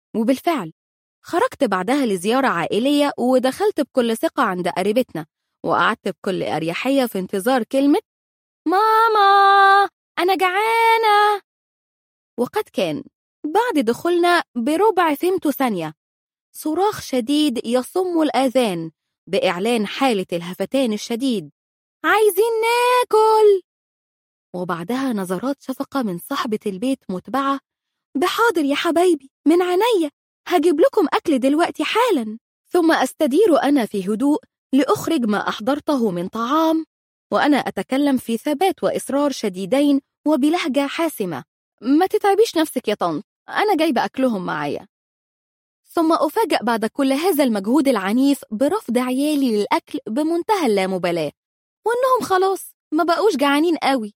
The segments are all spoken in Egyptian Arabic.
وبالفعل خرجت بعدها لزيارة عائلية ودخلت بكل ثقة عند قريبتنا وقعدت بكل أريحية في انتظار كلمة ماما أنا جعانة وقد كان بعد دخولنا بربع فيمتو ثانية صراخ شديد يصم الآذان بإعلان حالة الهفتان الشديد عايزين ناكل وبعدها نظرات شفقة من صاحبة البيت متبعة بحاضر يا حبايبي من عينيا هجيب لكم أكل دلوقتي حالا ثم أستدير أنا في هدوء لأخرج ما أحضرته من طعام وأنا أتكلم في ثبات وإصرار شديدين وبلهجة حاسمة ما تتعبيش نفسك يا طنط أنا جايبة أكلهم معايا ثم أفاجأ بعد كل هذا المجهود العنيف برفض عيالي للأكل بمنتهى اللامبالاة وإنهم خلاص ما بقوش جعانين قوي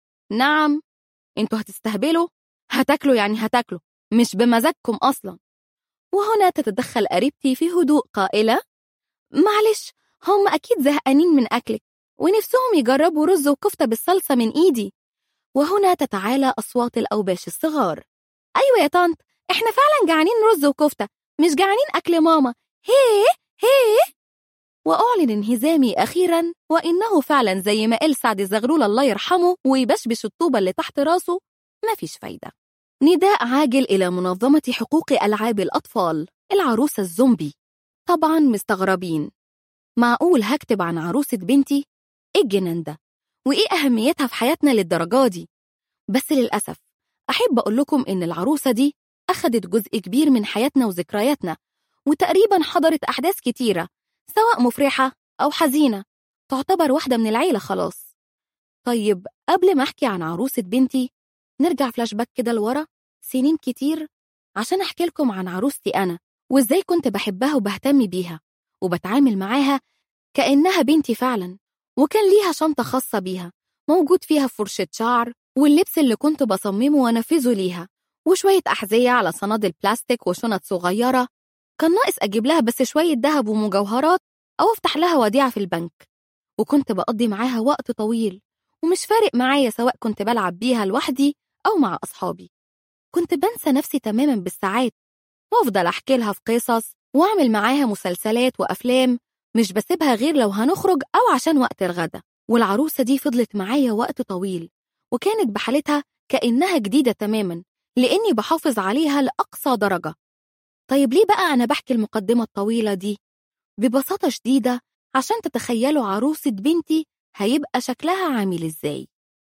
نعم انتوا هتستهبلوا هتاكلوا يعني هتاكلوا مش بمزاجكم أصلا وهنا تتدخل قريبتي في هدوء قائلة معلش هم أكيد زهقانين من أكلك ونفسهم يجربوا رز وكفتة بالصلصة من إيدي وهنا تتعالى أصوات الأوباش الصغار أيوة يا طنط إحنا فعلا جعانين رز وكفتة مش جعانين أكل ماما هيه هيه وأعلن انهزامي أخيرا وإنه فعلا زي ما قال سعد الزغلول الله يرحمه ويبشبش الطوبة اللي تحت راسه مفيش فايدة نداء عاجل إلى منظمة حقوق ألعاب الأطفال العروسة الزومبي طبعا مستغربين معقول هكتب عن عروسة بنتي؟ إيه الجنان ده؟ وإيه أهميتها في حياتنا للدرجة دي؟ بس للأسف أحب أقول لكم إن العروسة دي أخدت جزء كبير من حياتنا وذكرياتنا وتقريبا حضرت أحداث كتيرة سواء مفرحة أو حزينة تعتبر واحدة من العيلة خلاص طيب قبل ما أحكي عن عروسة بنتي نرجع فلاش باك كده لورا سنين كتير عشان أحكي لكم عن عروستي أنا وإزاي كنت بحبها وبهتم بيها وبتعامل معاها كأنها بنتي فعلا وكان ليها شنطة خاصة بيها موجود فيها فرشة شعر واللبس اللي كنت بصممه وانفذه ليها وشوية أحذية على صنادل بلاستيك وشنط صغيرة كان ناقص أجيب لها بس شوية دهب ومجوهرات أو أفتح لها وديعة في البنك وكنت بقضي معاها وقت طويل ومش فارق معايا سواء كنت بلعب بيها لوحدي أو مع أصحابي كنت بنسى نفسي تماما بالساعات وأفضل أحكي لها في قصص وأعمل معاها مسلسلات وأفلام مش بسيبها غير لو هنخرج أو عشان وقت الغدا والعروسة دي فضلت معايا وقت طويل وكانت بحالتها كأنها جديدة تماما لأني بحافظ عليها لأقصى درجة طيب ليه بقى أنا بحكي المقدمة الطويلة دي؟ ببساطة شديدة عشان تتخيلوا عروسة بنتي هيبقى شكلها عامل إزاي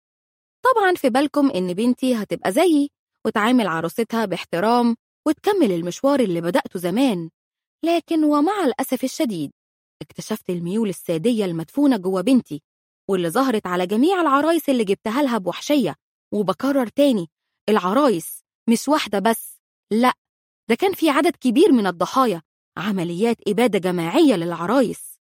طبعا في بالكم إن بنتي هتبقى زيي وتعامل عروستها باحترام وتكمل المشوار اللي بدأته زمان لكن ومع الأسف الشديد اكتشفت الميول السادية المدفونة جوه بنتي واللي ظهرت على جميع العرايس اللي جبتها لها بوحشية وبكرر تاني العرايس مش واحدة بس لأ ده كان في عدد كبير من الضحايا عمليات إبادة جماعية للعرايس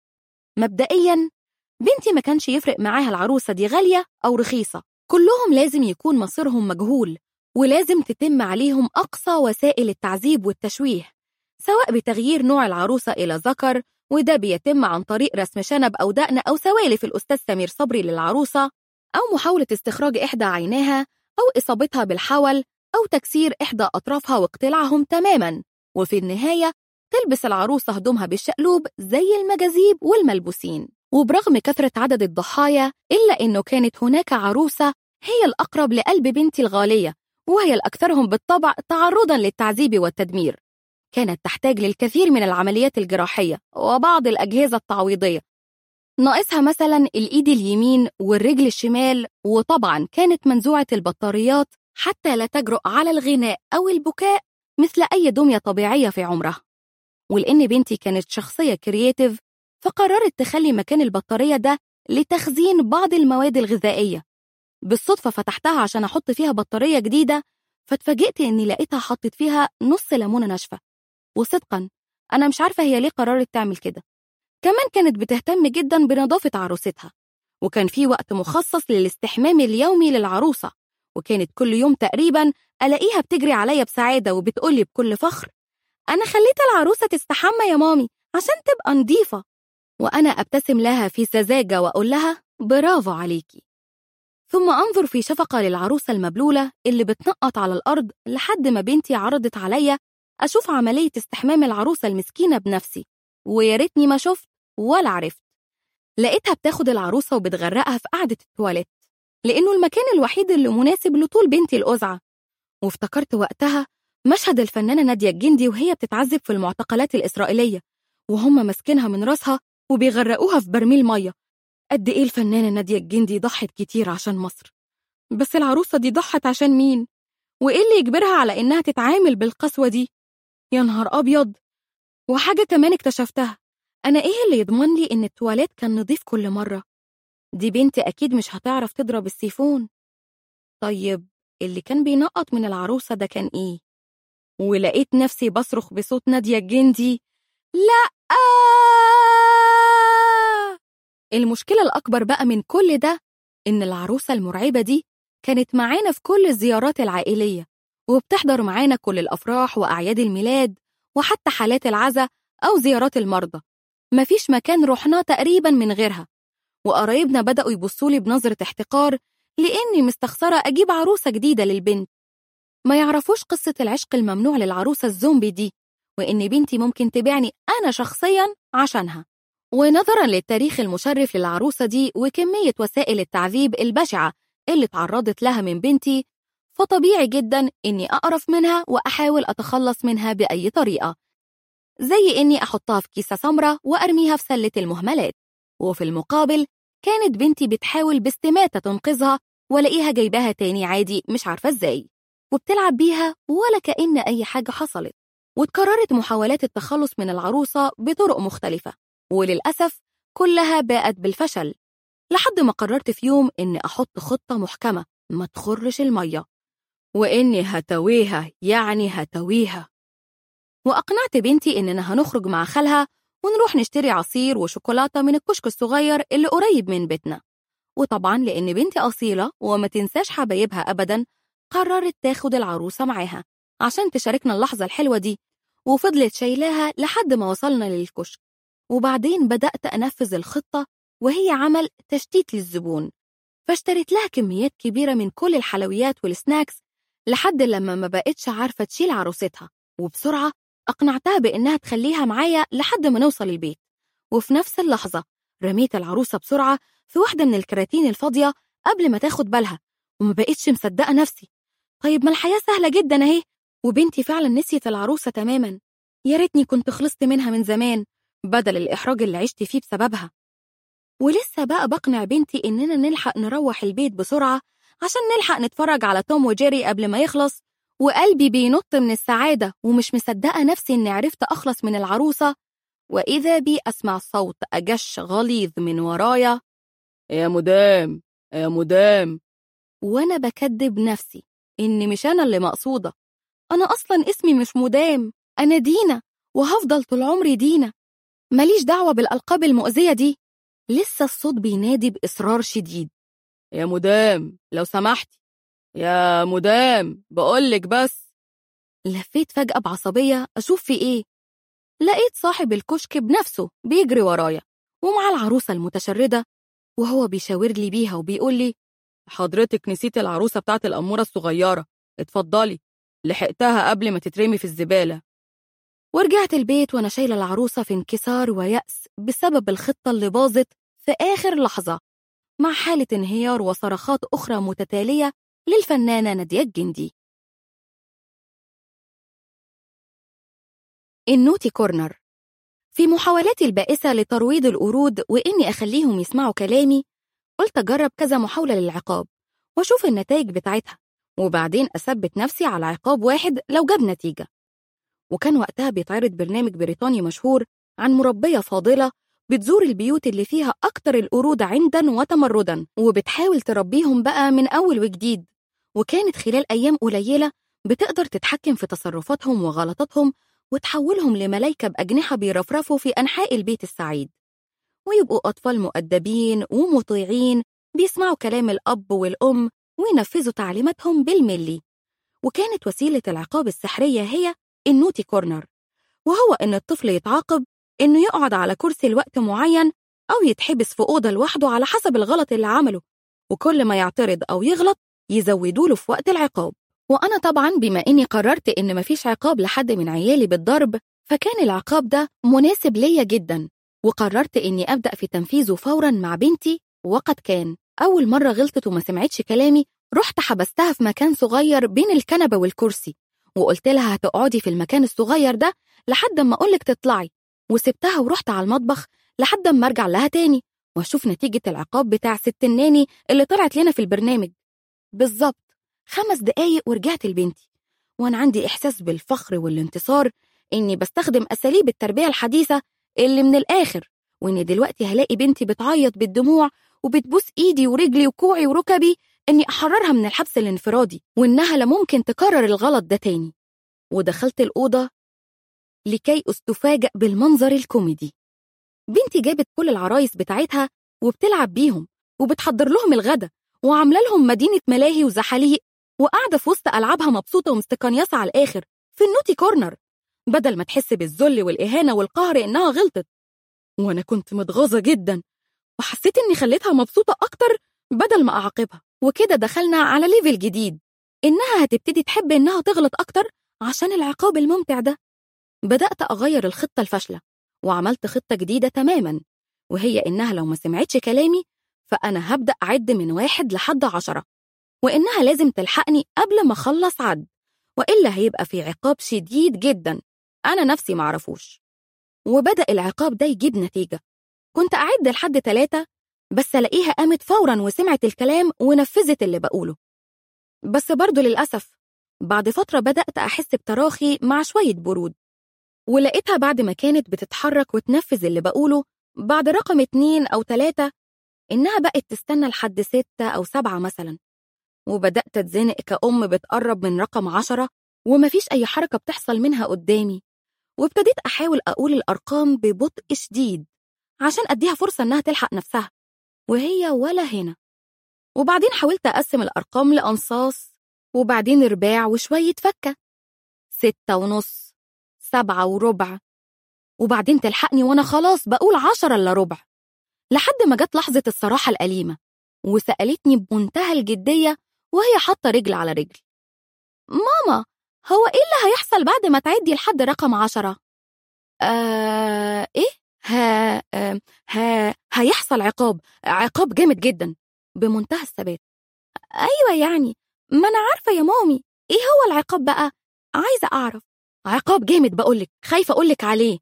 مبدئيا بنتي ما كانش يفرق معاها العروسة دي غالية أو رخيصة كلهم لازم يكون مصيرهم مجهول ولازم تتم عليهم أقصى وسائل التعذيب والتشويه سواء بتغيير نوع العروسة إلى ذكر وده بيتم عن طريق رسم شنب أو دقن أو سوالف الأستاذ سمير صبري للعروسة أو محاولة استخراج إحدى عينيها أو إصابتها بالحول أو تكسير إحدى أطرافها واقتلاعهم تماما وفي النهاية تلبس العروسة هدومها بالشقلوب زي المجاذيب والملبوسين وبرغم كثرة عدد الضحايا إلا إنه كانت هناك عروسة هي الأقرب لقلب بنتي الغالية وهي الأكثرهم بالطبع تعرضا للتعذيب والتدمير كانت تحتاج للكثير من العمليات الجراحية وبعض الأجهزة التعويضية ناقصها مثلا الإيد اليمين والرجل الشمال وطبعا كانت منزوعة البطاريات حتى لا تجرؤ على الغناء أو البكاء مثل أي دمية طبيعية في عمرها ولأن بنتي كانت شخصية كرياتيف فقررت تخلي مكان البطارية ده لتخزين بعض المواد الغذائية بالصدفة فتحتها عشان أحط فيها بطارية جديدة فاتفاجئت إني لقيتها حطت فيها نص ليمونة ناشفة وصدقا أنا مش عارفة هي ليه قررت تعمل كده كمان كانت بتهتم جدا بنظافة عروستها وكان في وقت مخصص للاستحمام اليومي للعروسة وكانت كل يوم تقريبا ألاقيها بتجري عليا بسعادة وبتقولي بكل فخر أنا خليت العروسة تستحمى يا مامي عشان تبقى نضيفة وأنا أبتسم لها في سذاجة وأقول لها برافو عليكي ثم أنظر في شفقة للعروسة المبلولة اللي بتنقط على الأرض لحد ما بنتي عرضت عليا أشوف عملية استحمام العروسة المسكينة بنفسي ويا ريتني ما شفت ولا عرفت لقيتها بتاخد العروسة وبتغرقها في قعدة التواليت لأنه المكان الوحيد اللي مناسب لطول بنتي القزعة وافتكرت وقتها مشهد الفنانة نادية الجندي وهي بتتعذب في المعتقلات الإسرائيلية وهم ماسكينها من راسها وبيغرقوها في برميل مية قد إيه الفنانة نادية الجندي ضحت كتير عشان مصر بس العروسة دي ضحت عشان مين؟ وإيه اللي يجبرها على إنها تتعامل بالقسوة دي؟ يا نهار أبيض وحاجة كمان اكتشفتها أنا إيه اللي يضمن لي إن التواليت كان نضيف كل مرة؟ دي بنتي أكيد مش هتعرف تضرب السيفون طيب اللي كان بينقط من العروسة ده كان إيه؟ ولقيت نفسي بصرخ بصوت نادية الجندي لأ المشكلة الأكبر بقى من كل ده إن العروسة المرعبة دي كانت معانا في كل الزيارات العائلية وبتحضر معانا كل الأفراح وأعياد الميلاد وحتى حالات العزاء أو زيارات المرضى مفيش مكان رحناه تقريبا من غيرها وقرايبنا بدأوا يبصولي بنظرة احتقار لإني مستخسرة أجيب عروسة جديدة للبنت ما يعرفوش قصة العشق الممنوع للعروسة الزومبي دي وإن بنتي ممكن تبيعني أنا شخصيا عشانها ونظرا للتاريخ المشرف للعروسة دي وكمية وسائل التعذيب البشعة اللي تعرضت لها من بنتي فطبيعي جدا إني أقرف منها وأحاول أتخلص منها بأي طريقة زي إني أحطها في كيسة سمرة وأرميها في سلة المهملات وفي المقابل كانت بنتي بتحاول باستماتة تنقذها ولاقيها جايباها تاني عادي مش عارفة إزاي وبتلعب بيها ولا كأن أي حاجة حصلت واتكررت محاولات التخلص من العروسة بطرق مختلفة وللأسف كلها باءت بالفشل لحد ما قررت في يوم إني أحط خطة محكمة ما تخرش المية وإني هتويها يعني هتويها وأقنعت بنتي إننا هنخرج مع خالها ونروح نشتري عصير وشوكولاتة من الكشك الصغير اللي قريب من بيتنا وطبعا لأن بنتي أصيلة وما تنساش حبايبها أبدا قررت تاخد العروسة معاها عشان تشاركنا اللحظة الحلوة دي وفضلت شايلاها لحد ما وصلنا للكشك وبعدين بدأت أنفذ الخطة وهي عمل تشتيت للزبون فاشتريت لها كميات كبيرة من كل الحلويات والسناكس لحد لما ما بقتش عارفة تشيل عروستها وبسرعة أقنعتها بإنها تخليها معايا لحد ما نوصل البيت وفي نفس اللحظة رميت العروسة بسرعة في واحدة من الكراتين الفاضية قبل ما تاخد بالها وما بقتش مصدقة نفسي طيب ما الحياة سهلة جدا أهي وبنتي فعلا نسيت العروسة تماما يا ريتني كنت خلصت منها من زمان بدل الإحراج اللي عشت فيه بسببها ولسه بقى بقنع بنتي إننا نلحق نروح البيت بسرعة عشان نلحق نتفرج على توم وجيري قبل ما يخلص وقلبي بينط من السعادة ومش مصدقة نفسي إني عرفت أخلص من العروسة وإذا بي أسمع صوت أجش غليظ من ورايا يا مدام يا مدام وأنا بكدب نفسي إن مش أنا اللي مقصودة أنا أصلا اسمي مش مدام أنا دينا وهفضل طول عمري دينا ماليش دعوة بالألقاب المؤذية دي لسه الصوت بينادي بإصرار شديد يا مدام لو سمحتي يا مدام بقولك بس لفيت فجأة بعصبية أشوف في إيه لقيت صاحب الكشك بنفسه بيجري ورايا ومع العروسة المتشردة وهو بيشاور لي بيها وبيقول لي حضرتك نسيت العروسة بتاعت الأمورة الصغيرة اتفضلي لحقتها قبل ما تترمي في الزبالة ورجعت البيت وأنا شايلة العروسة في انكسار ويأس بسبب الخطة اللي باظت في آخر لحظة مع حالة انهيار وصرخات أخرى متتالية للفنانة نادية الجندي النوتي كورنر في محاولاتي البائسة لترويض القرود وإني أخليهم يسمعوا كلامي قلت أجرب كذا محاولة للعقاب وأشوف النتائج بتاعتها وبعدين أثبت نفسي على عقاب واحد لو جاب نتيجة وكان وقتها بيتعرض برنامج بريطاني مشهور عن مربية فاضلة بتزور البيوت اللي فيها أكتر القرود عندا وتمردا وبتحاول تربيهم بقى من أول وجديد وكانت خلال أيام قليلة بتقدر تتحكم في تصرفاتهم وغلطاتهم وتحولهم لملايكة بأجنحة بيرفرفوا في أنحاء البيت السعيد ويبقوا أطفال مؤدبين ومطيعين بيسمعوا كلام الأب والأم وينفذوا تعليماتهم بالملي وكانت وسيلة العقاب السحرية هي النوتي كورنر وهو إن الطفل يتعاقب إنه يقعد على كرسي لوقت معين أو يتحبس في أوضة لوحده على حسب الغلط اللي عمله وكل ما يعترض أو يغلط يزودوا له في وقت العقاب وأنا طبعا بما إني قررت إن مفيش عقاب لحد من عيالي بالضرب فكان العقاب ده مناسب ليا جدا وقررت إني أبدأ في تنفيذه فورا مع بنتي وقد كان أول مرة غلطت وما سمعتش كلامي رحت حبستها في مكان صغير بين الكنبة والكرسي وقلت لها هتقعدي في المكان الصغير ده لحد ما أقولك تطلعي وسبتها ورحت على المطبخ لحد ما أرجع لها تاني وأشوف نتيجة العقاب بتاع ست الناني اللي طلعت لنا في البرنامج بالظبط خمس دقايق ورجعت لبنتي وأنا عندي إحساس بالفخر والانتصار إني بستخدم أساليب التربية الحديثة اللي من الآخر وإني دلوقتي هلاقي بنتي بتعيط بالدموع وبتبوس إيدي ورجلي وكوعي وركبي إني أحررها من الحبس الانفرادي وإنها لا ممكن تكرر الغلط ده تاني ودخلت الأوضة لكي أستفاجأ بالمنظر الكوميدي بنتي جابت كل العرايس بتاعتها وبتلعب بيهم وبتحضر لهم الغدا وعاملة لهم مدينة ملاهي وزحاليق وقاعدة في وسط ألعابها مبسوطة ومستقنيصة على الآخر في النوتي كورنر بدل ما تحس بالذل والإهانة والقهر إنها غلطت وأنا كنت متغاظة جدا وحسيت إني خليتها مبسوطة أكتر بدل ما أعاقبها وكده دخلنا على ليفل جديد إنها هتبتدي تحب إنها تغلط أكتر عشان العقاب الممتع ده بدأت أغير الخطة الفاشلة وعملت خطة جديدة تماما وهي إنها لو ما سمعتش كلامي فأنا هبدأ أعد من واحد لحد عشرة وإنها لازم تلحقني قبل ما أخلص عد وإلا هيبقى في عقاب شديد جدا أنا نفسي معرفوش وبدأ العقاب ده يجيب نتيجة كنت أعد لحد ثلاثة بس ألاقيها قامت فورا وسمعت الكلام ونفذت اللي بقوله بس برضه للأسف بعد فترة بدأت أحس بتراخي مع شوية برود ولقيتها بعد ما كانت بتتحرك وتنفذ اللي بقوله بعد رقم اتنين أو تلاتة إنها بقت تستنى لحد ستة أو سبعة مثلا وبدأت أتزنق كأم بتقرب من رقم عشرة ومفيش أي حركة بتحصل منها قدامي وابتديت أحاول أقول الأرقام ببطء شديد عشان أديها فرصة إنها تلحق نفسها وهي ولا هنا وبعدين حاولت أقسم الأرقام لأنصاص وبعدين رباع وشوية فكة ستة ونص سبعة وربع وبعدين تلحقني وأنا خلاص بقول عشرة إلا ربع لحد ما جت لحظة الصراحة الأليمة وسألتني بمنتهى الجدية وهي حاطة رجل على رجل ماما هو إيه اللي هيحصل بعد ما تعدي لحد رقم عشرة؟ آه إيه؟ ها آه ها هيحصل عقاب عقاب جامد جدا بمنتهى الثبات أيوة يعني ما أنا عارفة يا مامي إيه هو العقاب بقى؟ عايزة أعرف عقاب جامد بقولك خايفة أقولك عليه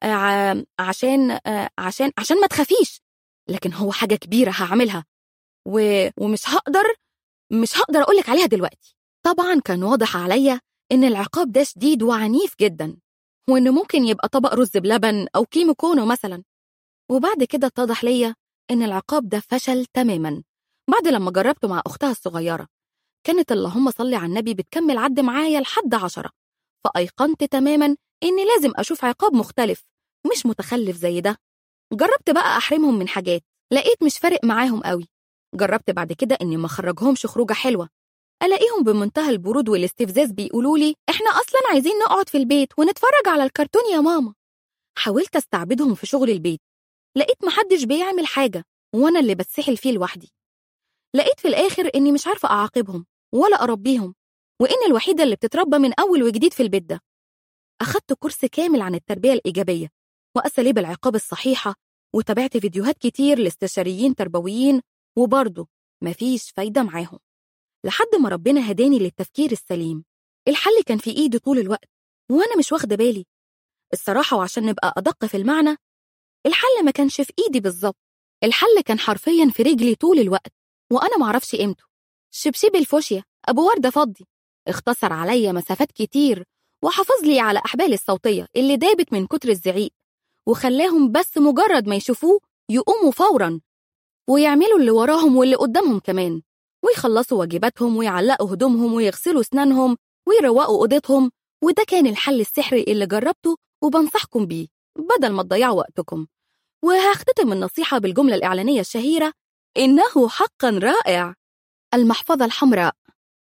آه عشان آه عشان عشان ما تخافيش لكن هو حاجة كبيرة هعملها و... ومش هقدر مش هقدر أقولك عليها دلوقتي طبعا كان واضح عليا إن العقاب ده شديد وعنيف جدا وإنه ممكن يبقى طبق رز بلبن أو كيمو كونو مثلا وبعد كده اتضح ليا إن العقاب ده فشل تماما بعد لما جربته مع أختها الصغيرة كانت اللهم صلي على النبي بتكمل عد معايا لحد عشرة فأيقنت تماما إني لازم أشوف عقاب مختلف مش متخلف زي ده جربت بقى أحرمهم من حاجات لقيت مش فارق معاهم قوي جربت بعد كده إني ما أخرجهمش خروجة حلوة ألاقيهم بمنتهى البرود والاستفزاز بيقولوا لي إحنا أصلا عايزين نقعد في البيت ونتفرج على الكرتون يا ماما حاولت أستعبدهم في شغل البيت لقيت محدش بيعمل حاجة وأنا اللي بتسحل فيه لوحدي لقيت في الآخر إني مش عارفة أعاقبهم ولا أربيهم وإن الوحيدة اللي بتتربى من أول وجديد في البيت ده أخدت كورس كامل عن التربية الإيجابية وأساليب العقاب الصحيحة وتابعت فيديوهات كتير لاستشاريين تربويين وبرضه مفيش فايدة معاهم لحد ما ربنا هداني للتفكير السليم الحل كان في إيدي طول الوقت وأنا مش واخدة بالي الصراحة وعشان نبقى أدق في المعنى الحل ما كانش في إيدي بالظبط الحل كان حرفيا في رجلي طول الوقت وأنا معرفش قيمته شبشب الفوشيا أبو وردة فضي اختصر عليا مسافات كتير وحافظ لي على أحبالي الصوتية اللي دابت من كتر الزعيق وخلاهم بس مجرد ما يشوفوه يقوموا فورا ويعملوا اللي وراهم واللي قدامهم كمان ويخلصوا واجباتهم ويعلقوا هدومهم ويغسلوا اسنانهم ويروقوا اوضتهم وده كان الحل السحري اللي جربته وبنصحكم بيه بدل ما تضيعوا وقتكم وهختتم النصيحة بالجملة الإعلانية الشهيرة إنه حقا رائع المحفظة الحمراء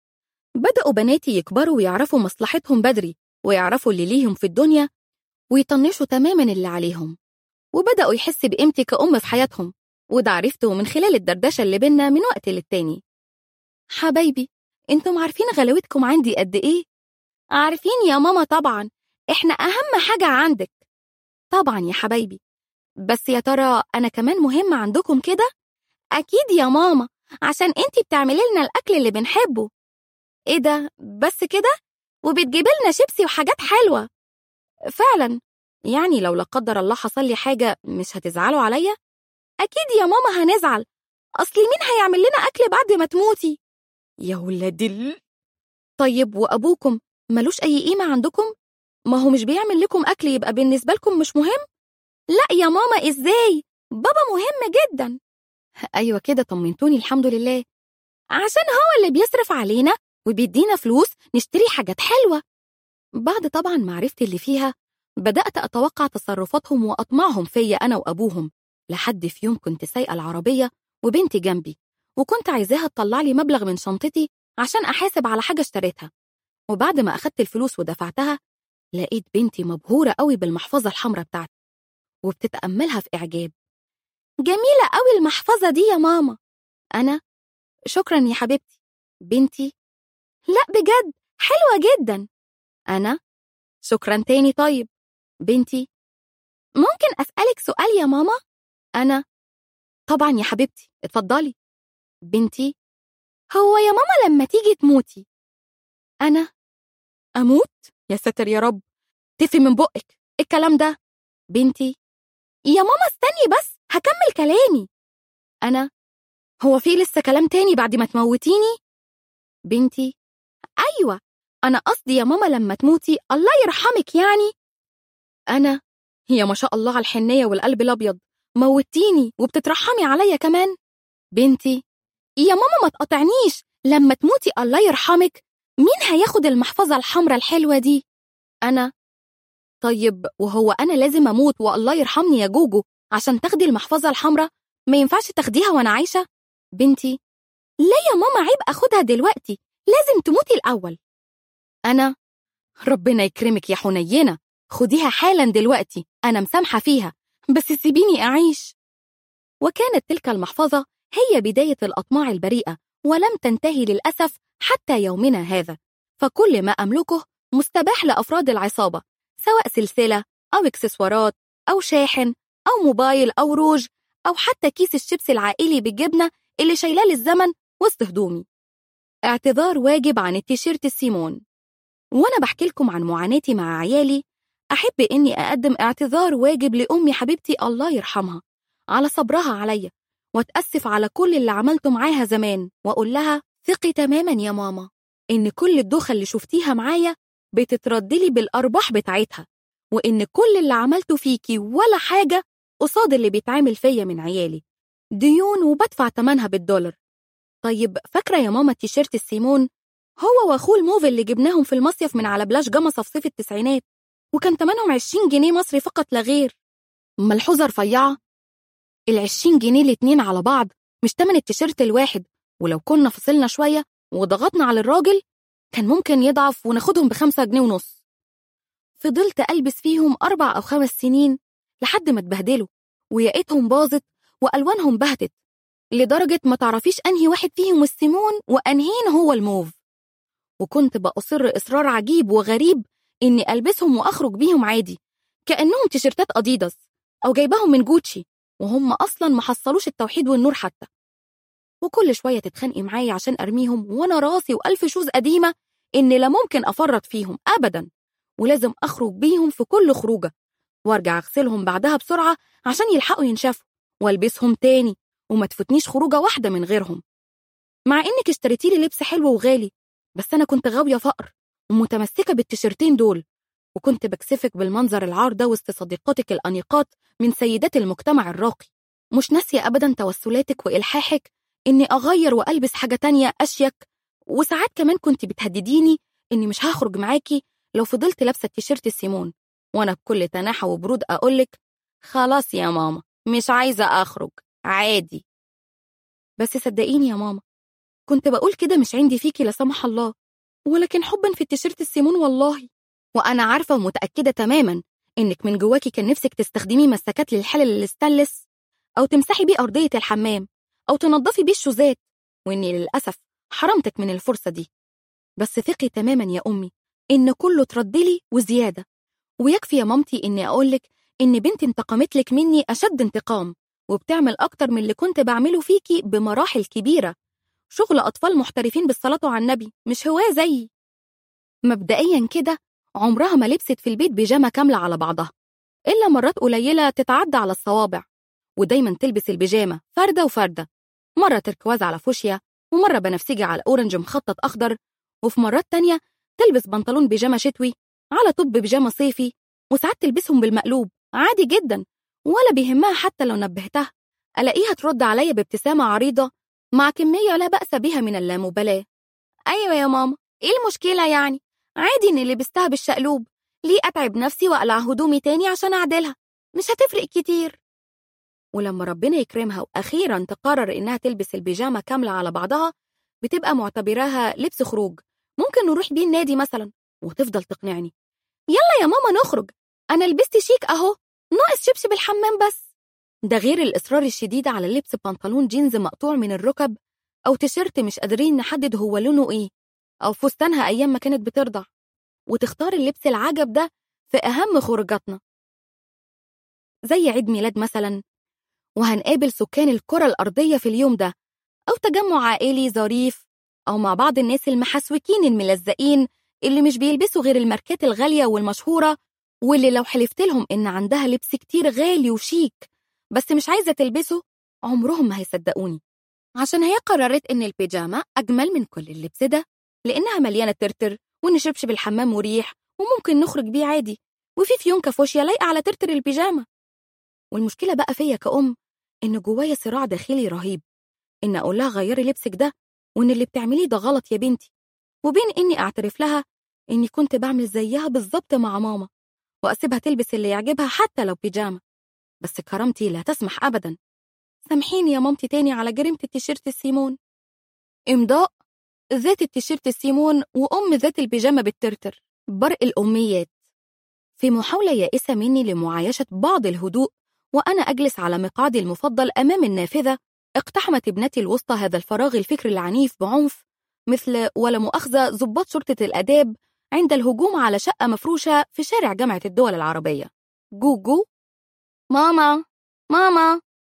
بدأوا بناتي يكبروا ويعرفوا مصلحتهم بدري ويعرفوا اللي ليهم في الدنيا ويطنشوا تماما اللي عليهم وبدأوا يحس بقيمتي كأم في حياتهم وده عرفته من خلال الدردشة اللي بينا من وقت للتاني حبايبي انتم عارفين غلاوتكم عندي قد ايه عارفين يا ماما طبعا احنا اهم حاجة عندك طبعا يا حبايبي بس يا ترى انا كمان مهمة عندكم كده اكيد يا ماما عشان انتي بتعملي لنا الاكل اللي بنحبه ايه ده بس كده وبتجيبي لنا شيبسي وحاجات حلوة فعلا يعني لو لا قدر الله حصل لي حاجة مش هتزعلوا عليا اكيد يا ماما هنزعل اصل مين هيعمل لنا اكل بعد ما تموتي يا ولاد ال... طيب وابوكم ملوش اي قيمة عندكم ما هو مش بيعمل لكم اكل يبقى بالنسبة لكم مش مهم لا يا ماما ازاي بابا مهم جدا ايوه كده طمنتوني الحمد لله عشان هو اللي بيصرف علينا وبيدينا فلوس نشتري حاجات حلوة بعد طبعا معرفتي اللي فيها بدأت أتوقع تصرفاتهم وأطماعهم فيا أنا وأبوهم لحد في يوم كنت سايقة العربية وبنتي جنبي وكنت عايزاها تطلع لي مبلغ من شنطتي عشان أحاسب على حاجة اشتريتها وبعد ما أخدت الفلوس ودفعتها لقيت بنتي مبهورة قوي بالمحفظة الحمراء بتاعتي وبتتأملها في إعجاب جميلة قوي المحفظة دي يا ماما أنا شكرا يا حبيبتي بنتي لا بجد حلوة جدا أنا شكرا تاني طيب بنتي ممكن أسألك سؤال يا ماما؟ أنا طبعا يا حبيبتي اتفضلي بنتي هو يا ماما لما تيجي تموتي أنا أموت؟ يا ساتر يا رب تفي من بقك الكلام ده بنتي يا ماما استني بس هكمل كلامي أنا هو في لسه كلام تاني بعد ما تموتيني؟ بنتي أيوة أنا قصدي يا ماما لما تموتي الله يرحمك يعني أنا هي ما شاء الله على الحنية والقلب الأبيض موتيني وبتترحمي عليا كمان بنتي يا ماما ما تقطعنيش لما تموتي الله يرحمك مين هياخد المحفظة الحمراء الحلوة دي؟ أنا طيب وهو أنا لازم أموت والله يرحمني يا جوجو عشان تاخدي المحفظة الحمراء ما ينفعش تاخديها وأنا عايشة؟ بنتي لا يا ماما عيب أخدها دلوقتي لازم تموتي الأول أنا ربنا يكرمك يا حنينة خديها حالا دلوقتي أنا مسامحة فيها بس سيبيني أعيش وكانت تلك المحفظة هي بداية الأطماع البريئة ولم تنتهي للأسف حتى يومنا هذا فكل ما أملكه مستباح لأفراد العصابة سواء سلسلة أو إكسسوارات أو شاحن أو موبايل أو روج أو حتى كيس الشيبس العائلي بالجبنة اللي شايلاه للزمن وسط هدومي اعتذار واجب عن التيشيرت السيمون وأنا بحكي لكم عن معاناتي مع عيالي أحب إني أقدم اعتذار واجب لأمي حبيبتي الله يرحمها على صبرها عليا وأتأسف على كل اللي عملته معاها زمان وأقول لها ثقي تماما يا ماما إن كل الدوخة اللي شفتيها معايا بتتردلي بالأرباح بتاعتها وإن كل اللي عملته فيكي ولا حاجة قصاد اللي بيتعامل فيا من عيالي ديون وبدفع تمنها بالدولار طيب فاكرة يا ماما التيشيرت السيمون هو واخوه الموف اللي جبناهم في المصيف من على بلاش جمصة في صيف التسعينات وكان تمنهم 20 جنيه مصري فقط لا غير ملحوظة رفيعة ال 20 جنيه الاتنين على بعض مش تمن التيشيرت الواحد ولو كنا فصلنا شوية وضغطنا على الراجل كان ممكن يضعف وناخدهم بخمسة جنيه ونص فضلت ألبس فيهم أربع أو خمس سنين لحد ما اتبهدلوا وياقتهم باظت وألوانهم بهتت لدرجة ما تعرفيش أنهي واحد فيهم السيمون وأنهين هو الموف وكنت بأصر إصرار عجيب وغريب إني ألبسهم وأخرج بيهم عادي كأنهم تيشيرتات أديداس أو جايباهم من جوتشي وهم أصلا ما حصلوش التوحيد والنور حتى وكل شوية تتخانقي معايا عشان أرميهم وأنا راسي وألف شوز قديمة إن لا ممكن أفرط فيهم أبدا ولازم أخرج بيهم في كل خروجة وأرجع أغسلهم بعدها بسرعة عشان يلحقوا ينشفوا وألبسهم تاني وما تفوتنيش خروجة واحدة من غيرهم مع إنك اشتريتي لي لبس حلو وغالي بس أنا كنت غاوية فقر ومتمسكة بالتيشيرتين دول وكنت بكسفك بالمنظر العار ده وسط صديقاتك الأنيقات من سيدات المجتمع الراقي مش ناسية أبدا توسلاتك وإلحاحك إني أغير وألبس حاجة تانية أشيك وساعات كمان كنت بتهدديني إني مش هخرج معاكي لو فضلت لابسة التيشيرت السيمون وأنا بكل تناحة وبرود أقولك خلاص يا ماما مش عايزة أخرج عادي بس صدقيني يا ماما كنت بقول كده مش عندي فيكي لا سمح الله ولكن حبا في التيشيرت السيمون والله وأنا عارفة ومتأكدة تماما إنك من جواكي كان نفسك تستخدمي مسكات للحلل الستانلس أو تمسحي بيه أرضية الحمام أو تنظفي بيه الشوزات وإني للأسف حرمتك من الفرصة دي بس ثقي تماما يا أمي إن كله تردلي وزيادة ويكفي يا مامتي إني أقولك إن بنتي انتقمت لك مني أشد انتقام وبتعمل أكتر من اللي كنت بعمله فيكي بمراحل كبيرة شغل أطفال محترفين بالصلاة على النبي مش هواه زيي مبدئيا كده عمرها ما لبست في البيت بيجامة كاملة على بعضها إلا مرات قليلة تتعدى على الصوابع ودايما تلبس البيجامة فردة وفردة مرة تركواز على فوشيا ومرة بنفسجي على أورنج مخطط أخضر وفي مرات تانية تلبس بنطلون بيجامة شتوي على طب بيجامة صيفي وساعات تلبسهم بالمقلوب عادي جدا ولا بيهمها حتى لو نبهتها ألاقيها ترد عليا بابتسامة عريضة مع كمية لا بأس بها من اللامبالاة أيوة يا ماما إيه المشكلة يعني؟ عادي إني لبستها بالشقلوب ليه أتعب نفسي وأقلع هدومي تاني عشان أعدلها مش هتفرق كتير ولما ربنا يكرمها وأخيرا تقرر إنها تلبس البيجامة كاملة على بعضها بتبقى معتبراها لبس خروج ممكن نروح بيه النادي مثلا وتفضل تقنعني يلا يا ماما نخرج أنا لبست شيك أهو ناقص شبشب الحمام بس ده غير الإصرار الشديد على لبس بنطلون جينز مقطوع من الركب أو تيشيرت مش قادرين نحدد هو لونه إيه أو فستانها أيام ما كانت بترضع وتختار اللبس العجب ده في أهم خروجاتنا زي عيد ميلاد مثلا وهنقابل سكان الكرة الأرضية في اليوم ده أو تجمع عائلي ظريف أو مع بعض الناس المحسوكين الملزقين اللي مش بيلبسوا غير الماركات الغالية والمشهورة واللي لو حلفت لهم إن عندها لبس كتير غالي وشيك بس مش عايزة تلبسه عمرهم ما هيصدقوني عشان هي قررت إن البيجامة أجمل من كل اللبس ده لأنها مليانة ترتر وإن شبشب الحمام مريح وممكن نخرج بيه عادي وفي فيونكة فوشيا لايقة على ترتر البيجامة والمشكلة بقى فيا كأم إن جوايا صراع داخلي رهيب إن أقول لها غيري لبسك ده وإن اللي بتعمليه ده غلط يا بنتي وبين إني أعترف لها إني كنت بعمل زيها بالظبط مع ماما وأسيبها تلبس اللي يعجبها حتى لو بيجامة بس كرامتي لا تسمح أبدا سامحيني يا مامتي تاني على جريمة التيشيرت السيمون إمضاء ذات التيشيرت السيمون وأم ذات البيجامة بالترتر برق الأميات في محاولة يائسة مني لمعايشة بعض الهدوء وأنا أجلس على مقعدي المفضل أمام النافذة اقتحمت ابنتي الوسطى هذا الفراغ الفكري العنيف بعنف مثل ولا مؤاخذة ضباط شرطة الآداب عند الهجوم على شقة مفروشة في شارع جامعة الدول العربية جوجو ماما ماما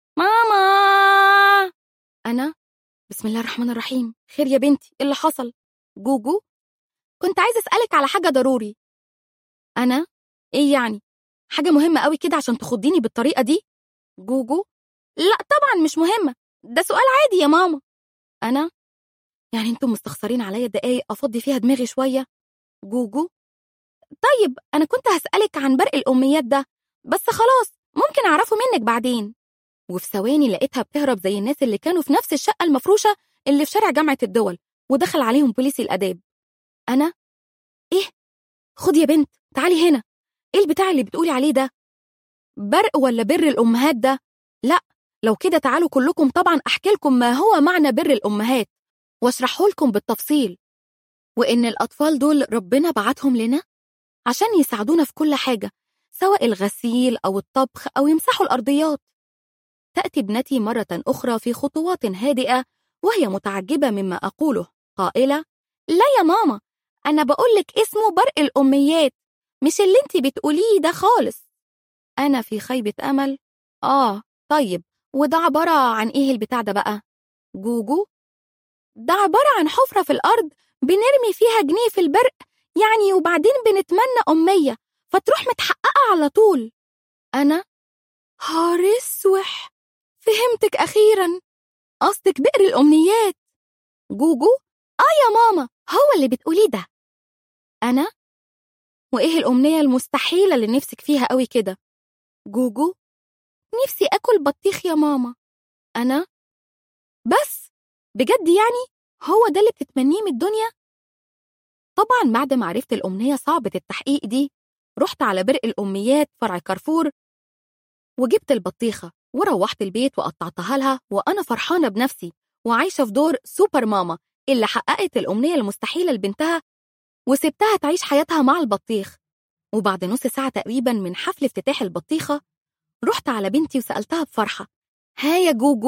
ماما أنا بسم الله الرحمن الرحيم خير يا بنتي إيه اللي حصل جوجو كنت عايزة أسألك على حاجة ضروري أنا إيه يعني حاجة مهمة قوي كده عشان تخضيني بالطريقة دي جوجو لا طبعا مش مهمة ده سؤال عادي يا ماما أنا يعني انتم مستخسرين عليا دقايق أفضي فيها دماغي شوية جوجو طيب أنا كنت هسألك عن برق الأميات ده بس خلاص ممكن أعرفه منك بعدين وفي ثواني لقيتها بتهرب زي الناس اللي كانوا في نفس الشقة المفروشة اللي في شارع جامعة الدول ودخل عليهم بوليس الآداب أنا إيه خد يا بنت تعالي هنا إيه البتاع اللي بتقولي عليه ده برق ولا بر الأمهات ده لا لو كده تعالوا كلكم طبعا أحكي لكم ما هو معنى بر الأمهات واشرحه لكم بالتفصيل وإن الأطفال دول ربنا بعتهم لنا عشان يساعدونا في كل حاجة سواء الغسيل أو الطبخ أو يمسحوا الأرضيات تأتي ابنتي مرة أخرى في خطوات هادئة وهي متعجبة مما أقوله قائلة لا يا ماما أنا بقولك اسمه برق الأميات مش اللي انتي بتقوليه ده خالص أنا في خيبة أمل آه طيب وده عبارة عن إيه البتاع ده بقى؟ جوجو ده عبارة عن حفرة في الأرض بنرمي فيها جنيه في البرق يعني وبعدين بنتمنى أمية فتروح متحققة على طول أنا هارسوح فهمتك أخيرا قصدك بئر الأمنيات جوجو آه يا ماما هو اللي بتقوليه ده أنا وإيه الأمنية المستحيلة اللي نفسك فيها قوي كده جوجو نفسي أكل بطيخ يا ماما أنا بس بجد يعني هو ده اللي بتتمنيه من الدنيا طبعا بعد ما عرفت الأمنية صعبة التحقيق دي رحت على برق الأميات فرع كارفور وجبت البطيخة وروحت البيت وقطعتها لها وأنا فرحانة بنفسي وعايشة في دور سوبر ماما اللي حققت الأمنية المستحيلة لبنتها وسبتها تعيش حياتها مع البطيخ وبعد نص ساعة تقريبا من حفل افتتاح البطيخة رحت على بنتي وسألتها بفرحة ها يا جوجو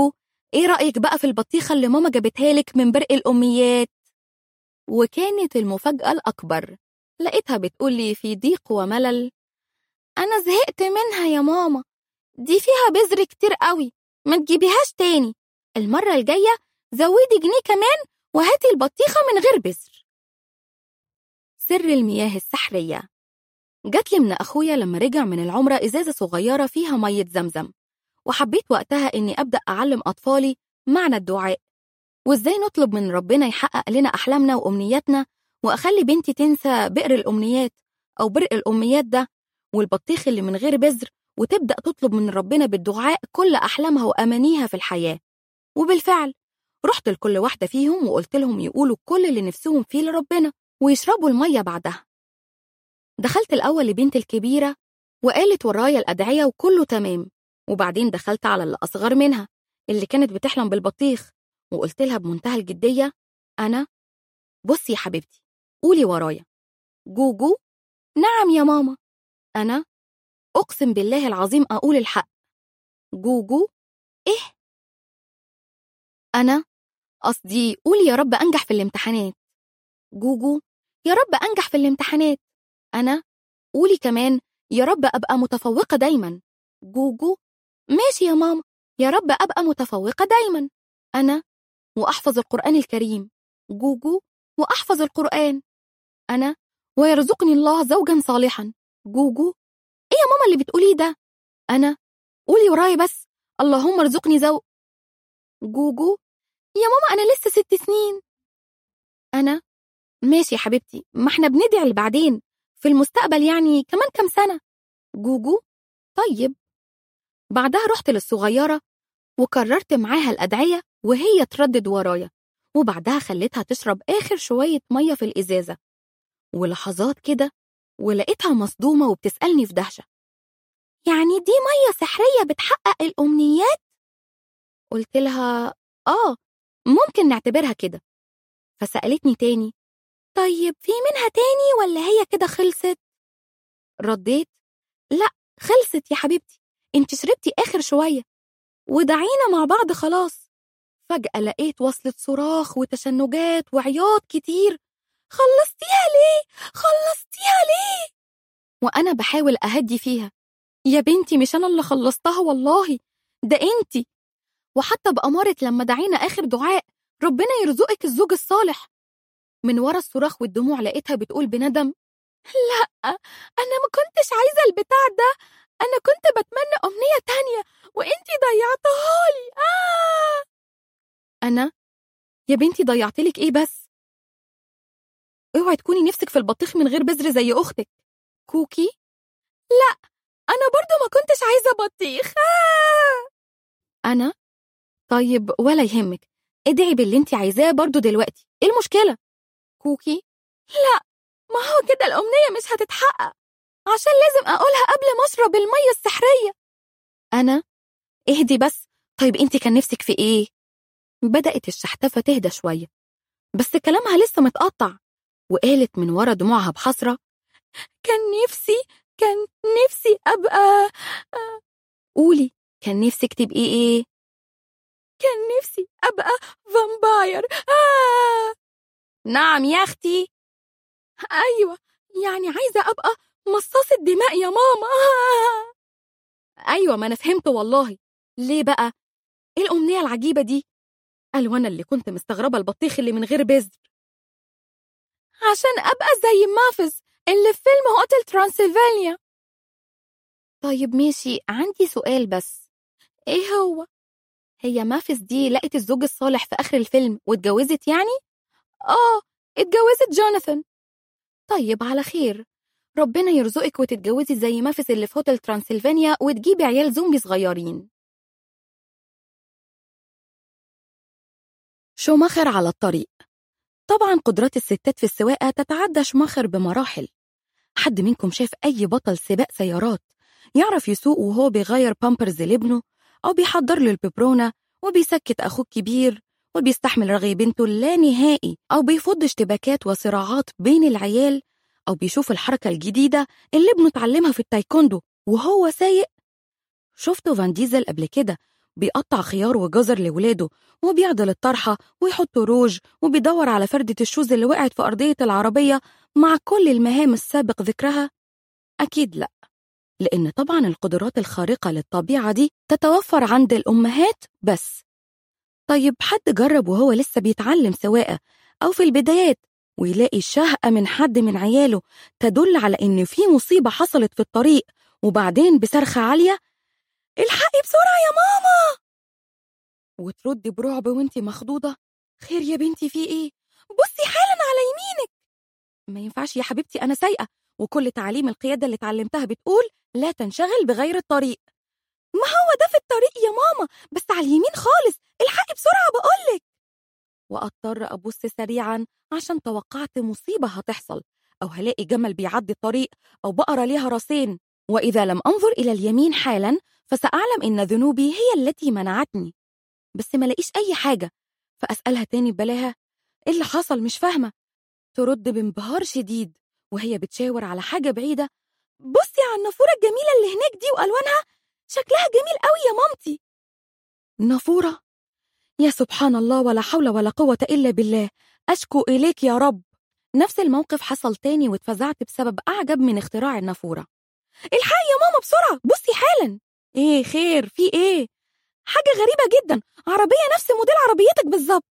ايه رأيك بقى في البطيخة اللي ماما جابتها لك من برق الأميات؟ وكانت المفاجأة الأكبر لقيتها بتقولي في ضيق وملل أنا زهقت منها يا ماما دي فيها بذر كتير قوي ما تجيبيهاش تاني المرة الجاية زودي جنيه كمان وهاتي البطيخة من غير بذر سر المياه السحرية جات لي من أخويا لما رجع من العمرة إزازة صغيرة فيها مية زمزم وحبيت وقتها إني أبدأ أعلم أطفالي معنى الدعاء وإزاي نطلب من ربنا يحقق لنا أحلامنا وأمنياتنا وأخلي بنتي تنسى بئر الأمنيات أو برق الأمنيات ده والبطيخ اللي من غير بذر وتبدأ تطلب من ربنا بالدعاء كل أحلامها وأمانيها في الحياة وبالفعل رحت لكل واحدة فيهم وقلت لهم يقولوا كل اللي نفسهم فيه لربنا ويشربوا المية بعدها دخلت الأول لبنتي الكبيرة وقالت ورايا الأدعية وكله تمام وبعدين دخلت على اللي أصغر منها اللي كانت بتحلم بالبطيخ وقلت لها بمنتهى الجدية أنا بصي يا حبيبتي قولي ورايا جوجو نعم يا ماما أنا أقسم بالله العظيم أقول الحق جوجو إيه أنا قصدي قولي يا رب أنجح في الامتحانات جوجو يا رب أنجح في الامتحانات أنا قولي كمان يا رب أبقى متفوقة دايما جوجو ماشي يا ماما يا رب أبقى متفوقة دايما أنا وأحفظ القرآن الكريم جوجو وأحفظ القرآن أنا ويرزقني الله زوجا صالحا جوجو إيه يا ماما اللي بتقوليه ده أنا قولي ورايا بس اللهم ارزقني زوج جوجو يا ماما أنا لسه ست سنين أنا ماشي يا حبيبتي ما احنا بندعي اللي بعدين في المستقبل يعني كمان كام سنة جوجو طيب بعدها رحت للصغيرة وكررت معاها الأدعية وهي تردد ورايا وبعدها خليتها تشرب آخر شوية مية في الإزازة ولحظات كده ولقيتها مصدومة وبتسألني في دهشة يعني دي مية سحرية بتحقق الأمنيات؟ قلت لها آه ممكن نعتبرها كده فسألتني تاني طيب في منها تاني ولا هي كده خلصت؟ رديت لا خلصت يا حبيبتي انت شربتي آخر شوية ودعينا مع بعض خلاص فجأة لقيت وصلة صراخ وتشنجات وعياط كتير خلصتيها ليه؟ خلصتيها ليه؟ وأنا بحاول أهدي فيها يا بنتي مش أنا اللي خلصتها والله ده أنتي وحتى بأمارة لما دعينا آخر دعاء ربنا يرزقك الزوج الصالح من ورا الصراخ والدموع لقيتها بتقول بندم لا أنا ما كنتش عايزة البتاع ده أنا كنت بتمنى أمنية تانية وإنتي ضيعتها لي آه أنا يا بنتي ضيعتلك إيه بس اوعي تكوني نفسك في البطيخ من غير بذر زي أختك كوكي لا أنا برضو ما كنتش عايزة بطيخ آه. أنا طيب ولا يهمك ادعي باللي انت عايزاه برضو دلوقتي ايه المشكلة كوكي لا ما هو كده الأمنية مش هتتحقق عشان لازم أقولها قبل ما أشرب المية السحرية أنا اهدي بس طيب انت كان نفسك في ايه بدأت الشحتفة تهدى شوية بس كلامها لسه متقطع وقالت من ورا دموعها بحسرة كان نفسي كان نفسي أبقى قولي كان نفسك تبقي إيه؟ كان نفسي أبقى فامباير آه! نعم يا أختي أيوة يعني عايزة أبقى مصاصة دماء يا ماما آه! أيوة ما أنا فهمت والله ليه بقى؟ إيه الأمنية العجيبة دي؟ قال وأنا اللي كنت مستغربة البطيخ اللي من غير بذر عشان أبقى زي مافز اللي في فيلم هوتل ترانسلفانيا طيب ماشي عندي سؤال بس ايه هو هي مافز دي لقت الزوج الصالح في اخر الفيلم واتجوزت يعني اه اتجوزت جوناثان طيب على خير ربنا يرزقك وتتجوزي زي مافز اللي في هوتل ترانسلفانيا وتجيبي عيال زومبي صغيرين شوماخر على الطريق طبعا قدرات الستات في السواقة تتعدى شماخر بمراحل حد منكم شاف أي بطل سباق سيارات يعرف يسوق وهو بيغير بامبرز لابنه أو بيحضر له الببرونة وبيسكت أخوه الكبير وبيستحمل رغي بنته اللانهائي أو بيفض اشتباكات وصراعات بين العيال أو بيشوف الحركة الجديدة اللي ابنه اتعلمها في التايكوندو وهو سايق شفتوا فان ديزل قبل كده بيقطع خيار وجزر لولاده وبيعدل الطرحة ويحط روج وبيدور على فردة الشوز اللي وقعت في أرضية العربية مع كل المهام السابق ذكرها؟ أكيد لأ لأن طبعا القدرات الخارقة للطبيعة دي تتوفر عند الأمهات بس طيب حد جرب وهو لسه بيتعلم سواقة أو في البدايات ويلاقي شهقة من حد من عياله تدل على إن في مصيبة حصلت في الطريق وبعدين بصرخة عالية الحقي بسرعة يا ماما وتردي برعب وانتي مخضوضة خير يا بنتي في ايه بصي حالا على يمينك ما ينفعش يا حبيبتي أنا سايقة وكل تعاليم القيادة اللي اتعلمتها بتقول لا تنشغل بغير الطريق ما هو ده في الطريق يا ماما بس على اليمين خالص الحقي بسرعة بقولك وأضطر أبص سريعا عشان توقعت مصيبة هتحصل أو هلاقي جمل بيعدي الطريق أو بقرة ليها راسين وإذا لم أنظر إلى اليمين حالا فسأعلم إن ذنوبي هي التي منعتني بس ما لاقيش أي حاجة فأسألها تاني ببلاها إيه اللي حصل مش فاهمة ترد بانبهار شديد وهي بتشاور على حاجة بعيدة بصي على النافورة الجميلة اللي هناك دي وألوانها شكلها جميل قوي يا مامتي نافورة يا سبحان الله ولا حول ولا قوة إلا بالله أشكو إليك يا رب نفس الموقف حصل تاني واتفزعت بسبب أعجب من اختراع النافورة الحقي يا ماما بسرعة بصي حالا إيه خير في إيه حاجة غريبة جدا عربية نفس موديل عربيتك بالظبط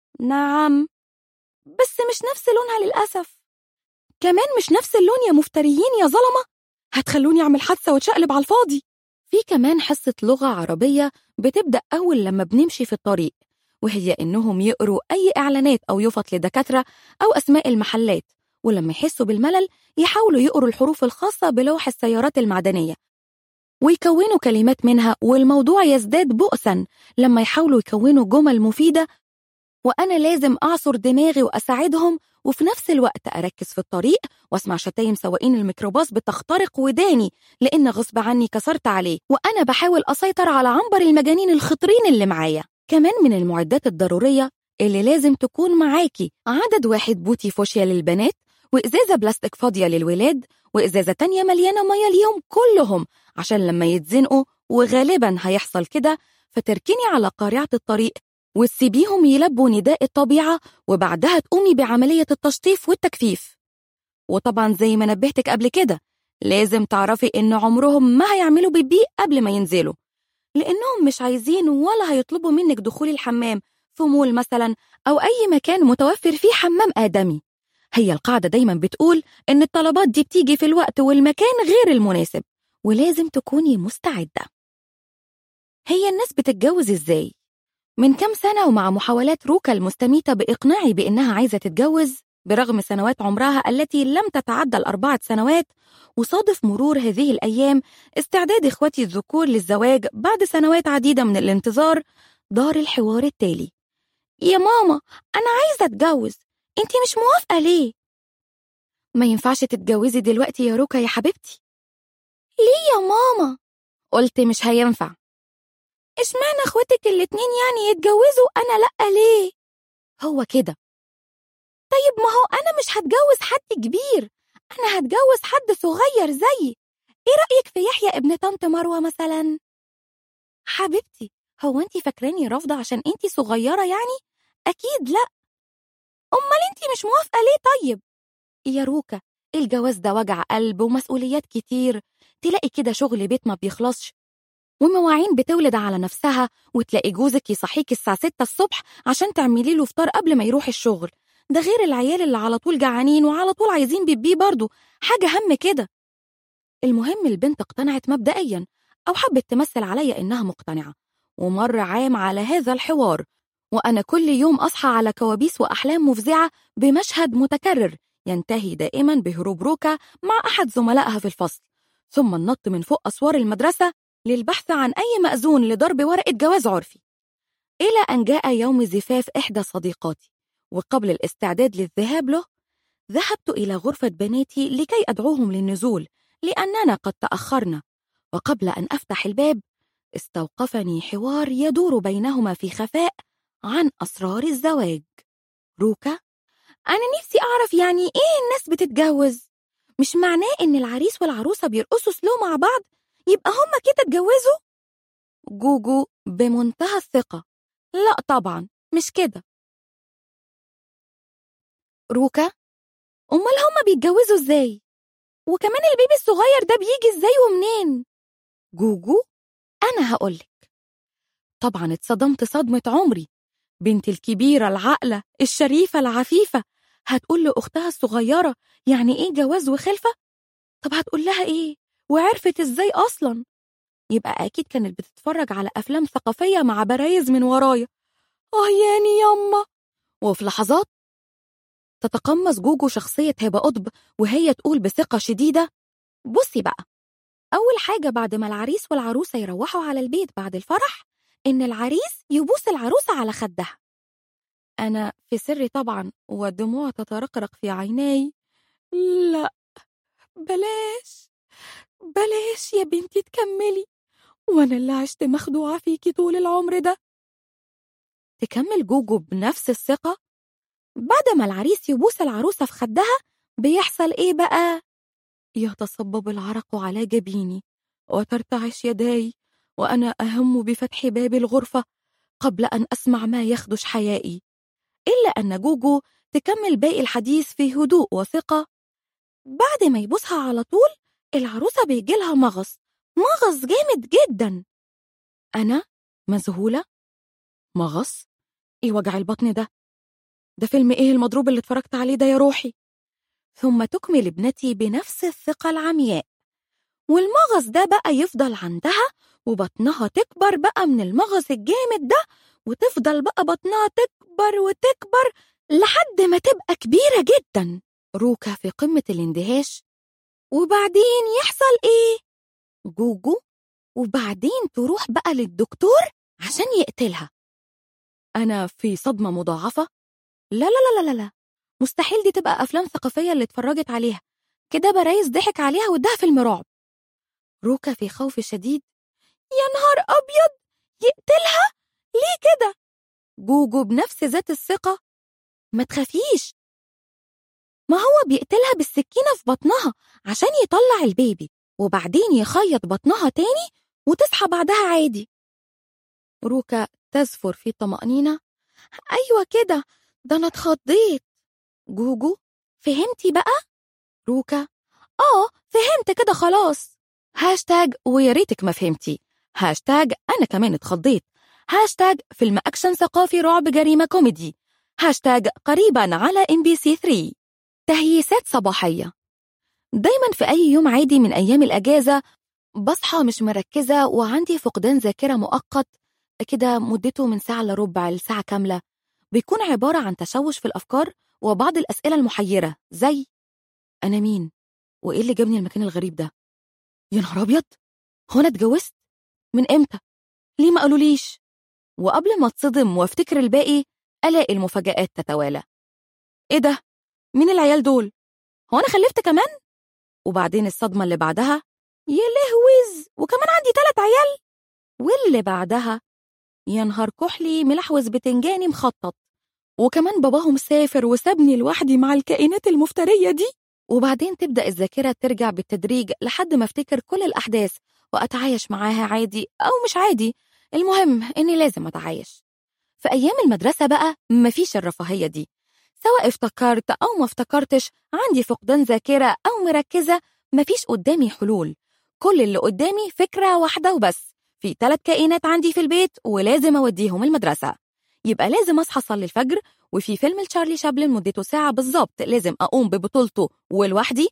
نعم بس مش نفس لونها للأسف كمان مش نفس اللون يا مفتريين يا ظلمة هتخلوني أعمل حادثة واتشقلب على الفاضي في كمان حصة لغة عربية بتبدأ أول لما بنمشي في الطريق وهي إنهم يقروا أي إعلانات أو يفط لدكاترة أو أسماء المحلات ولما يحسوا بالملل يحاولوا يقروا الحروف الخاصة بلوح السيارات المعدنية ويكونوا كلمات منها والموضوع يزداد بؤسا لما يحاولوا يكونوا جمل مفيدة وأنا لازم أعصر دماغي وأساعدهم وفي نفس الوقت أركز في الطريق وأسمع شتايم سواقين الميكروباص بتخترق وداني لأن غصب عني كسرت عليه وأنا بحاول أسيطر على عنبر المجانين الخطرين اللي معايا كمان من المعدات الضرورية اللي لازم تكون معاكي عدد واحد بوتي فوشيا للبنات وإزازة بلاستيك فاضية للولاد وإزازة تانية مليانة مية ليهم كلهم عشان لما يتزنقوا وغالبا هيحصل كده فتركني على قارعة الطريق وتسيبيهم يلبوا نداء الطبيعة وبعدها تقومي بعملية التشطيف والتجفيف وطبعا زي ما نبهتك قبل كده لازم تعرفي إن عمرهم ما هيعملوا بيبي قبل ما ينزلوا لأنهم مش عايزين ولا هيطلبوا منك دخول الحمام في مول مثلا أو أي مكان متوفر فيه حمام آدمي هي القاعدة دايما بتقول إن الطلبات دي بتيجي في الوقت والمكان غير المناسب ولازم تكوني مستعدة هي الناس بتتجوز إزاي؟ من كام سنة ومع محاولات روكا المستميتة بإقناعي بإنها عايزة تتجوز برغم سنوات عمرها التي لم تتعدى الأربعة سنوات وصادف مرور هذه الأيام استعداد إخوتي الذكور للزواج بعد سنوات عديدة من الانتظار دار الحوار التالي يا ماما أنا عايزة أتجوز أنتي مش موافقة ليه؟ ما ينفعش تتجوزي دلوقتي يا روكا يا حبيبتي ليه يا ماما؟ قلت مش هينفع اشمعنى اخواتك الاتنين يعني يتجوزوا انا لأ ليه؟ هو كده طيب ما هو انا مش هتجوز حد كبير انا هتجوز حد صغير زيي ايه رأيك في يحيى ابن طنط مروة مثلا؟ حبيبتي هو انتي فاكراني رافضة عشان انتي صغيرة يعني؟ اكيد لأ امال انتي مش موافقة ليه طيب؟ يا روكا الجواز ده وجع قلب ومسؤوليات كتير تلاقي كده شغل بيت ما بيخلصش ومواعين بتولد على نفسها وتلاقي جوزك يصحيك الساعة 6 الصبح عشان تعملي له فطار قبل ما يروح الشغل ده غير العيال اللي على طول جعانين وعلى طول عايزين بيبي برضه حاجة هم كده المهم البنت اقتنعت مبدئيا أو حبت تمثل عليا إنها مقتنعة ومر عام على هذا الحوار وأنا كل يوم أصحى على كوابيس وأحلام مفزعة بمشهد متكرر ينتهي دائما بهروب روكا مع أحد زملائها في الفصل ثم النط من فوق أسوار المدرسة للبحث عن أي مأذون لضرب ورقة جواز عرفي إلى أن جاء يوم زفاف إحدى صديقاتي وقبل الاستعداد للذهاب له ذهبت إلى غرفة بناتي لكي أدعوهم للنزول لأننا قد تأخرنا وقبل أن أفتح الباب استوقفني حوار يدور بينهما في خفاء عن أسرار الزواج روكا أنا نفسي أعرف يعني إيه الناس بتتجوز مش معناه إن العريس والعروسة بيرقصوا سلو مع بعض يبقى هما كده اتجوزوا؟ جوجو بمنتهى الثقة لا طبعا مش كده روكا أمال هما بيتجوزوا إزاي؟ وكمان البيبي الصغير ده بيجي إزاي ومنين؟ جوجو أنا هقولك طبعا اتصدمت صدمة عمري بنتي الكبيرة العاقلة الشريفة العفيفة هتقول لأختها الصغيرة يعني إيه جواز وخلفة؟ طب هتقول لها إيه؟ وعرفت إزاي أصلا؟ يبقى أكيد كانت بتتفرج على أفلام ثقافية مع برايز من ورايا آه ياني يما وفي لحظات تتقمص جوجو شخصية هبة قطب وهي تقول بثقة شديدة بصي بقى أول حاجة بعد ما العريس والعروسة يروحوا على البيت بعد الفرح إن العريس يبوس العروسة على خدها أنا في سري طبعا والدموع تترقرق في عيناي لا بلاش بلاش يا بنتي تكملي وأنا اللي عشت مخدوعة فيكي طول العمر ده تكمل جوجو بنفس الثقة بعد ما العريس يبوس العروسة في خدها بيحصل إيه بقى؟ يتصبب العرق على جبيني وترتعش يداي وأنا أهم بفتح باب الغرفة قبل أن أسمع ما يخدش حيائي إلا أن جوجو تكمل باقي الحديث في هدوء وثقة بعد ما يبوسها على طول العروسة بيجيلها مغص مغص جامد جدا أنا مذهولة مغص؟ إيه وجع البطن ده؟ ده فيلم إيه المضروب اللي اتفرجت عليه ده يا روحي؟ ثم تكمل ابنتي بنفس الثقة العمياء والمغص ده بقى يفضل عندها وبطنها تكبر بقى من المغص الجامد ده وتفضل بقى بطنها تكبر وتكبر لحد ما تبقى كبيرة جدا روكا في قمة الاندهاش وبعدين يحصل ايه؟ جوجو وبعدين تروح بقى للدكتور عشان يقتلها أنا في صدمة مضاعفة؟ لا لا لا لا لا مستحيل دي تبقى أفلام ثقافية اللي اتفرجت عليها كده برايز ضحك عليها واداها فيلم رعب روكا في خوف شديد يا نهار أبيض يقتلها؟ ليه كده؟ جوجو بنفس ذات الثقة ما تخافيش ما هو بيقتلها بالسكينة في بطنها عشان يطلع البيبي وبعدين يخيط بطنها تاني وتصحى بعدها عادي روكا تزفر في طمأنينة أيوة كده ده أنا اتخضيت جوجو فهمتي بقى؟ روكا آه فهمت كده خلاص هاشتاج ويا ريتك ما فهمتي هاشتاج أنا كمان اتخضيت هاشتاج فيلم أكشن ثقافي رعب جريمة كوميدي هاشتاج قريبا على ام بي سي 3 تهييسات صباحية دايما في أي يوم عادي من أيام الأجازة بصحى مش مركزة وعندي فقدان ذاكرة مؤقت كده مدته من ساعة لربع لساعة كاملة بيكون عبارة عن تشوش في الأفكار وبعض الأسئلة المحيرة زي أنا مين؟ وإيه اللي جابني المكان الغريب ده؟ يا نهار أبيض هو أنا اتجوزت؟ من إمتى؟ ليه ما قالوليش؟ وقبل ما اتصدم وافتكر الباقي ألاقي المفاجآت تتوالى إيه ده؟ مين العيال دول؟ هو أنا خلفت كمان؟ وبعدين الصدمة اللي بعدها يا لهوز وكمان عندي تلات عيال واللي بعدها يا نهار كحلي ملحوز بتنجاني مخطط وكمان باباهم سافر وسابني لوحدي مع الكائنات المفترية دي وبعدين تبدأ الذاكرة ترجع بالتدريج لحد ما افتكر كل الأحداث وأتعايش معاها عادي أو مش عادي المهم إني لازم أتعايش في أيام المدرسة بقى مفيش الرفاهية دي سواء افتكرت أو ما افتكرتش عندي فقدان ذاكرة أو مركزة مفيش قدامي حلول كل اللي قدامي فكرة واحدة وبس في ثلاث كائنات عندي في البيت ولازم أوديهم المدرسة يبقى لازم أصحى أصلي الفجر وفي فيلم تشارلي شابلن مدته ساعة بالظبط لازم أقوم ببطولته ولوحدي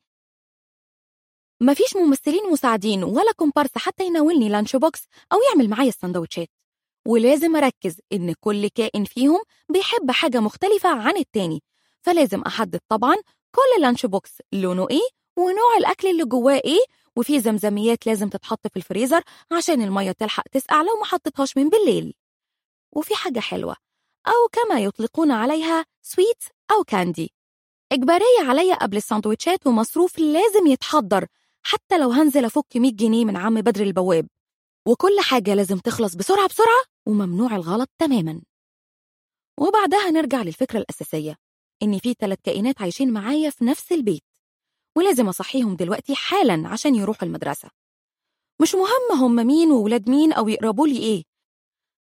مفيش ممثلين مساعدين ولا كومبارس حتى يناولني لانش بوكس أو يعمل معايا السندوتشات ولازم أركز إن كل كائن فيهم بيحب حاجة مختلفة عن التاني فلازم أحدد طبعا كل لانش بوكس لونه إيه ونوع الأكل اللي جواه إيه وفي زمزميات لازم تتحط في الفريزر عشان المية تلحق تسقع لو ما حطيتهاش من بالليل وفي حاجة حلوة أو كما يطلقون عليها سويت أو كاندي إجبارية عليا قبل الساندوتشات ومصروف لازم يتحضر حتى لو هنزل أفك 100 جنيه من عم بدر البواب وكل حاجة لازم تخلص بسرعة بسرعة وممنوع الغلط تماما وبعدها نرجع للفكرة الأساسية إن في ثلاث كائنات عايشين معايا في نفس البيت ولازم أصحيهم دلوقتي حالا عشان يروحوا المدرسة مش مهم هم مين وولاد مين أو يقربوا لي إيه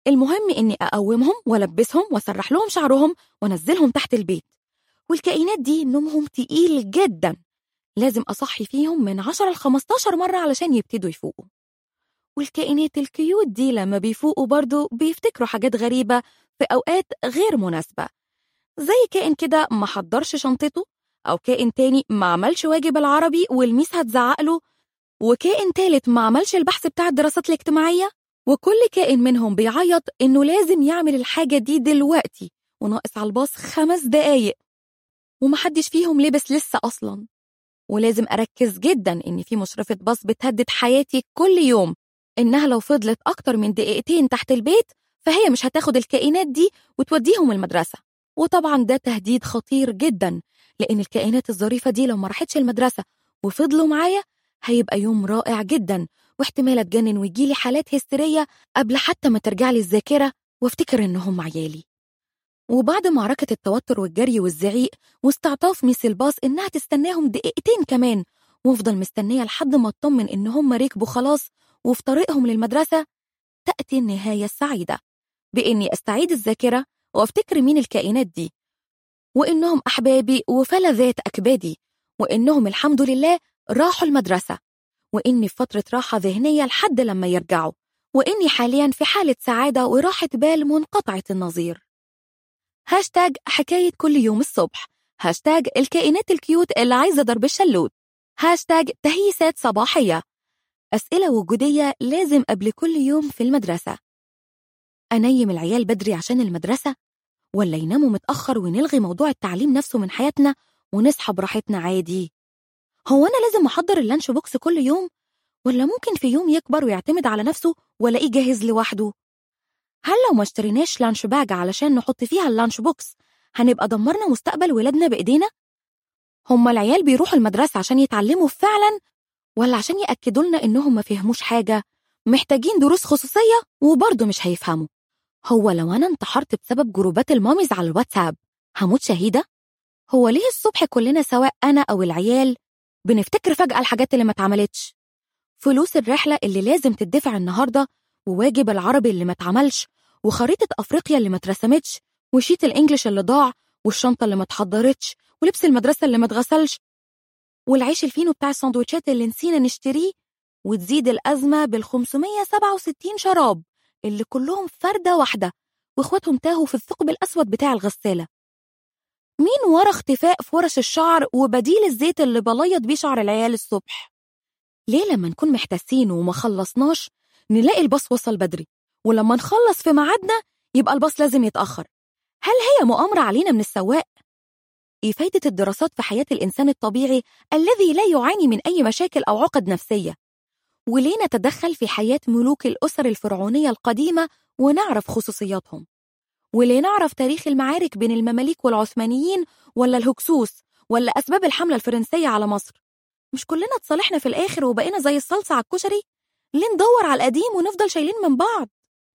المهم إني أقومهم وألبسهم وأسرح لهم شعرهم وأنزلهم تحت البيت والكائنات دي نومهم تقيل جدا لازم أصحي فيهم من 10 ل 15 مرة علشان يبتدوا يفوقوا والكائنات الكيوت دي لما بيفوقوا برضو بيفتكروا حاجات غريبة في أوقات غير مناسبة زي كائن كده ما حضرش شنطته أو كائن تاني ما عملش واجب العربي والميس هتزعق له وكائن تالت ما عملش البحث بتاع الدراسات الاجتماعية وكل كائن منهم بيعيط إنه لازم يعمل الحاجة دي دلوقتي وناقص على الباص خمس دقايق ومحدش فيهم لبس لسه أصلا ولازم أركز جدا إن في مشرفة باص بتهدد حياتي كل يوم إنها لو فضلت أكتر من دقيقتين تحت البيت فهي مش هتاخد الكائنات دي وتوديهم المدرسة وطبعا ده تهديد خطير جدا لأن الكائنات الظريفة دي لو ما راحتش المدرسة وفضلوا معايا هيبقى يوم رائع جدا واحتمال اتجنن ويجيلي حالات هستيرية قبل حتى ما ترجعلي الذاكرة وافتكر إنهم عيالي وبعد معركة التوتر والجري والزعيق واستعطاف ميس الباص إنها تستناهم دقيقتين كمان وافضل مستنية لحد ما اطمن إن هم ركبوا خلاص وفي طريقهم للمدرسة تأتي النهاية السعيدة بإني أستعيد الذاكرة وأفتكر مين الكائنات دي وإنهم أحبابي وفلذات أكبادي وإنهم الحمد لله راحوا المدرسة وإني في فترة راحة ذهنية لحد لما يرجعوا وإني حاليا في حالة سعادة وراحة بال منقطعة النظير هاشتاج حكاية كل يوم الصبح هاشتاج الكائنات الكيوت اللي عايزة ضرب الشلوت هاشتاج تهيسات صباحية أسئلة وجودية لازم قبل كل يوم في المدرسة أنيم العيال بدري عشان المدرسة ولا يناموا متأخر ونلغي موضوع التعليم نفسه من حياتنا ونصحى براحتنا عادي هو أنا لازم أحضر اللانش بوكس كل يوم ولا ممكن في يوم يكبر ويعتمد على نفسه ولاقيه جاهز لوحده هل لو ما اشتريناش لانش باج علشان نحط فيها اللانش بوكس هنبقى دمرنا مستقبل ولادنا بإيدينا؟ هما العيال بيروحوا المدرسة عشان يتعلموا فعلا ولا عشان يأكدوا لنا إنهم ما فهموش حاجة محتاجين دروس خصوصية وبرضه مش هيفهموا هو لو أنا انتحرت بسبب جروبات الماميز على الواتساب هموت شهيدة؟ هو ليه الصبح كلنا سواء أنا أو العيال بنفتكر فجأة الحاجات اللي ما اتعملتش؟ فلوس الرحلة اللي لازم تدفع النهاردة وواجب العربي اللي ما اتعملش وخريطة أفريقيا اللي ما اترسمتش وشيت الإنجليش اللي ضاع والشنطة اللي ما اتحضرتش ولبس المدرسة اللي ما اتغسلش والعيش الفينو بتاع السندوتشات اللي نسينا نشتريه وتزيد الأزمة بال 567 شراب اللي كلهم فردة واحدة واخواتهم تاهوا في الثقب الأسود بتاع الغسالة مين ورا اختفاء فرش الشعر وبديل الزيت اللي بليض بيه شعر العيال الصبح ليه لما نكون محتاسين وما خلصناش نلاقي الباص وصل بدري ولما نخلص في ميعادنا يبقى الباص لازم يتأخر هل هي مؤامرة علينا من السواق؟ إيه فايدة الدراسات في حياة الإنسان الطبيعي الذي لا يعاني من أي مشاكل أو عقد نفسية؟ وليه نتدخل في حياة ملوك الأسر الفرعونية القديمة ونعرف خصوصياتهم؟ وليه نعرف تاريخ المعارك بين المماليك والعثمانيين ولا الهكسوس ولا أسباب الحملة الفرنسية على مصر؟ مش كلنا اتصالحنا في الآخر وبقينا زي الصلصة على الكشري؟ ليه ندور على القديم ونفضل شايلين من بعض؟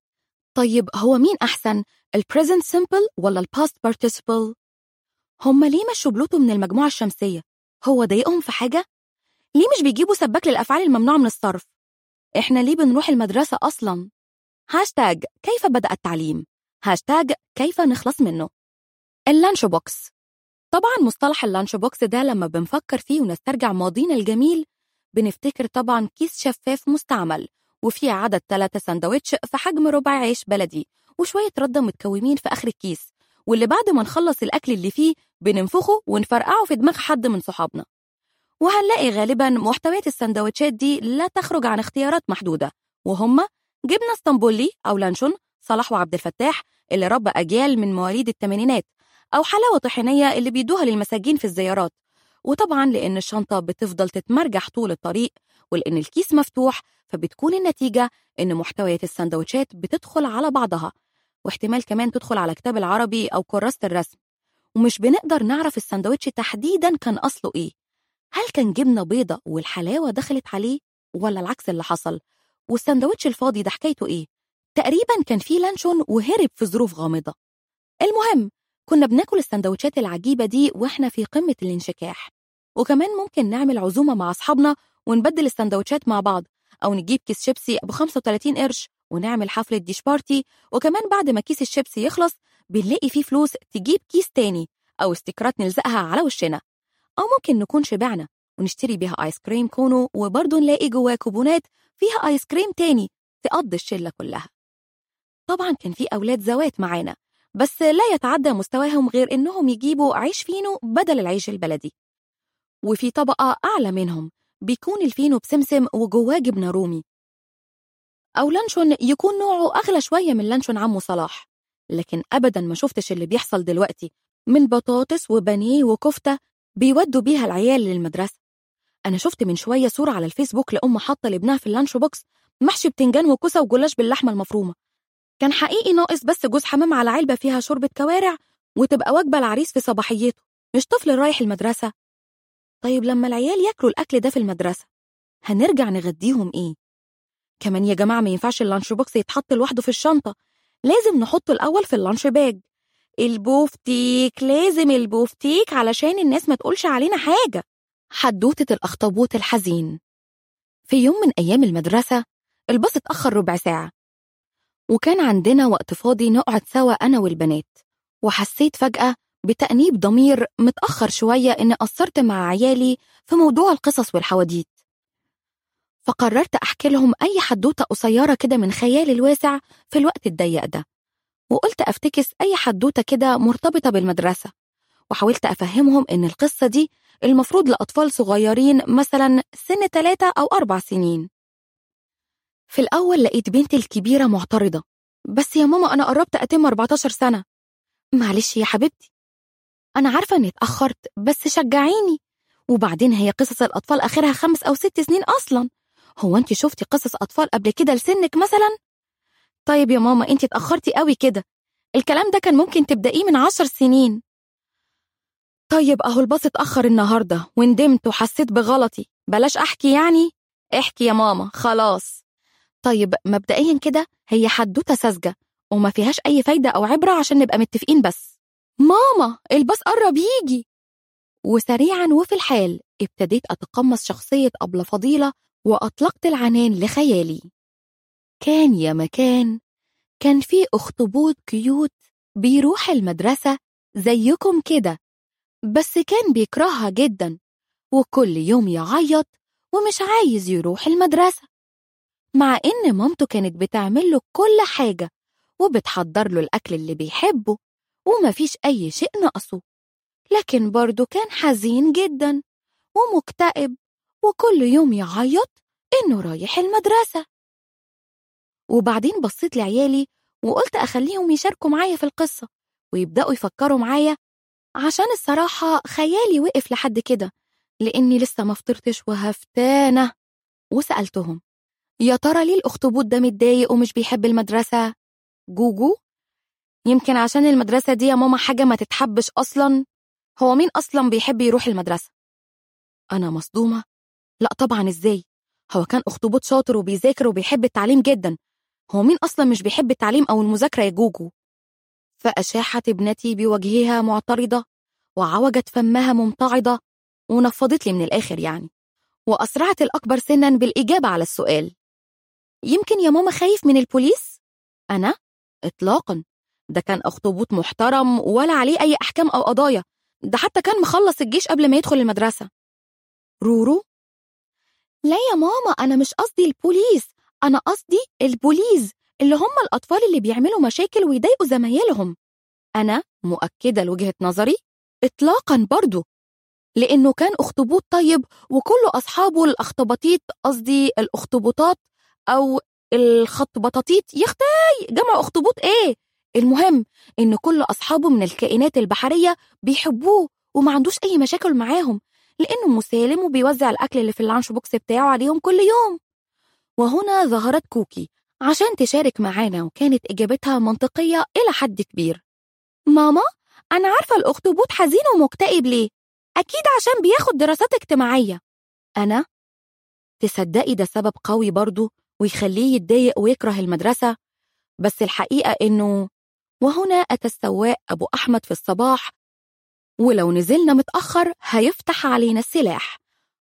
طيب هو مين أحسن البريزنت سيمبل ولا الباست participle؟ هما ليه مشوا بلوتو من المجموعة الشمسية؟ هو ضايقهم في حاجة؟ ليه مش بيجيبوا سباك للأفعال الممنوعة من الصرف؟ إحنا ليه بنروح المدرسة أصلاً؟ هاشتاج كيف بدأ التعليم؟ هاشتاج كيف نخلص منه؟ اللانش بوكس طبعا مصطلح اللانش بوكس ده لما بنفكر فيه ونسترجع ماضينا الجميل بنفتكر طبعا كيس شفاف مستعمل وفيه عدد ثلاثة سندوتش في حجم ربع عيش بلدي وشوية ردة متكومين في آخر الكيس واللي بعد ما نخلص الأكل اللي فيه بننفخه ونفرقعه في دماغ حد من صحابنا وهنلاقي غالبا محتويات السندوتشات دي لا تخرج عن اختيارات محدودة وهم جبنة اسطنبولي أو لانشون صلاح وعبد الفتاح اللي ربى أجيال من مواليد الثمانينات أو حلاوة طحينية اللي بيدوها للمساجين في الزيارات وطبعا لأن الشنطة بتفضل تتمرجح طول الطريق ولأن الكيس مفتوح فبتكون النتيجة إن محتويات السندوتشات بتدخل على بعضها واحتمال كمان تدخل على كتاب العربي أو كراسة الرسم ومش بنقدر نعرف السندوتش تحديدا كان أصله إيه هل كان جبنة بيضة والحلاوة دخلت عليه ولا العكس اللي حصل والسندوتش الفاضي ده حكايته إيه تقريبا كان فيه لانشون وهرب في ظروف غامضة المهم كنا بناكل السندوتشات العجيبة دي وإحنا في قمة الانشكاح وكمان ممكن نعمل عزومة مع أصحابنا ونبدل السندوتشات مع بعض أو نجيب كيس شيبسي أبو 35 قرش ونعمل حفلة ديش بارتي وكمان بعد ما كيس الشيبسي يخلص بنلاقي فيه فلوس تجيب كيس تاني أو استيكرات نلزقها على وشنا أو ممكن نكون شبعنا ونشتري بيها آيس كريم كونو وبرضه نلاقي جواه كوبونات فيها آيس كريم تاني تقضي الشلة كلها طبعا كان في أولاد زوات معانا بس لا يتعدى مستواهم غير إنهم يجيبوا عيش فينو بدل العيش البلدي وفي طبقة أعلى منهم بيكون الفينو بسمسم وجواه جبنة رومي أو لانشون يكون نوعه أغلى شوية من لانشون عمو صلاح لكن أبدا ما شفتش اللي بيحصل دلوقتي من بطاطس وبانيه وكفتة بيودوا بيها العيال للمدرسة أنا شفت من شوية صورة على الفيسبوك لأم حاطة لابنها في اللانش بوكس محشي بتنجان وكوسة وجلاش باللحمة المفرومة كان حقيقي ناقص بس جوز حمام على علبة فيها شوربة كوارع وتبقى وجبة العريس في صباحيته مش طفل رايح المدرسة طيب لما العيال ياكلوا الأكل ده في المدرسة هنرجع نغديهم إيه؟ كمان يا جماعة ما ينفعش اللانش بوكس يتحط لوحده في الشنطة لازم نحطه الأول في اللانش باج البوفتيك لازم البوفتيك علشان الناس ما تقولش علينا حاجة حدوتة الأخطبوط الحزين في يوم من أيام المدرسة الباص اتأخر ربع ساعة وكان عندنا وقت فاضي نقعد سوا أنا والبنات وحسيت فجأة بتأنيب ضمير متأخر شوية إني قصرت مع عيالي في موضوع القصص والحواديت فقررت أحكي لهم أي حدوتة قصيرة كده من خيالي الواسع في الوقت الضيق ده وقلت أفتكس أي حدوتة كده مرتبطة بالمدرسة وحاولت أفهمهم إن القصة دي المفروض لأطفال صغيرين مثلا سن ثلاثة أو أربع سنين في الأول لقيت بنتي الكبيرة معترضة بس يا ماما أنا قربت أتم 14 سنة معلش يا حبيبتي أنا عارفة إني اتأخرت بس شجعيني وبعدين هي قصص الأطفال آخرها خمس أو ست سنين أصلا هو أنت شفتي قصص أطفال قبل كده لسنك مثلا؟ طيب يا ماما أنت اتأخرتي قوي كده الكلام ده كان ممكن تبدأيه من عشر سنين طيب أهو الباص اتأخر النهاردة وندمت وحسيت بغلطي بلاش أحكي يعني احكي يا ماما خلاص طيب مبدئيا كده هي حدوتة ساذجة وما فيهاش أي فايدة أو عبرة عشان نبقى متفقين بس ماما الباص قرب يجي وسريعا وفي الحال ابتديت أتقمص شخصية أبلة فضيلة وأطلقت العنان لخيالي كان يا مكان كان في أخطبوط كيوت بيروح المدرسة زيكم كده بس كان بيكرهها جدا وكل يوم يعيط ومش عايز يروح المدرسة مع إن مامته كانت بتعمل له كل حاجة وبتحضر له الأكل اللي بيحبه ومفيش أي شيء ناقصه لكن برضه كان حزين جدا ومكتئب وكل يوم يعيط إنه رايح المدرسة وبعدين بصيت لعيالي وقلت أخليهم يشاركوا معايا في القصة ويبدأوا يفكروا معايا عشان الصراحة خيالي وقف لحد كده لأني لسه ما فطرتش وهفتانة وسألتهم يا ترى ليه الأخطبوط ده متضايق ومش بيحب المدرسة؟ جوجو؟ يمكن عشان المدرسة دي يا ماما حاجة ما تتحبش أصلا هو مين أصلا بيحب يروح المدرسة؟ أنا مصدومة لا طبعا إزاي هو كان أخطبوط شاطر وبيذاكر وبيحب التعليم جدا هو مين أصلا مش بيحب التعليم أو المذاكرة يا جوجو؟ فأشاحت ابنتي بوجهها معترضة وعوجت فمها ممتعضة ونفضت لي من الآخر يعني وأسرعت الأكبر سنا بالإجابة على السؤال يمكن يا ماما خايف من البوليس؟ أنا؟ إطلاقا ده كان أخطبوط محترم ولا عليه أي أحكام أو قضايا ده حتى كان مخلص الجيش قبل ما يدخل المدرسة رورو؟ لا يا ماما أنا مش قصدي البوليس أنا قصدي البوليز اللي هم الأطفال اللي بيعملوا مشاكل ويضايقوا زمايلهم أنا مؤكدة لوجهة نظري إطلاقا برضو لأنه كان أخطبوط طيب وكل أصحابه الأخطباطيط قصدي الأخطبوطات أو الخطبطاطيط يختاي جمع أخطبوط إيه المهم إن كل أصحابه من الكائنات البحرية بيحبوه وما عندوش أي مشاكل معاهم لأنه مسالم وبيوزع الأكل اللي في اللانش بوكس بتاعه عليهم كل يوم وهنا ظهرت كوكي عشان تشارك معانا وكانت إجابتها منطقية إلى حد كبير ماما أنا عارفة الأخطبوط حزين ومكتئب ليه أكيد عشان بياخد دراسات اجتماعية أنا؟ تصدقي ده سبب قوي برضه ويخليه يتضايق ويكره المدرسة بس الحقيقة إنه وهنا أتى السواق أبو أحمد في الصباح ولو نزلنا متأخر هيفتح علينا السلاح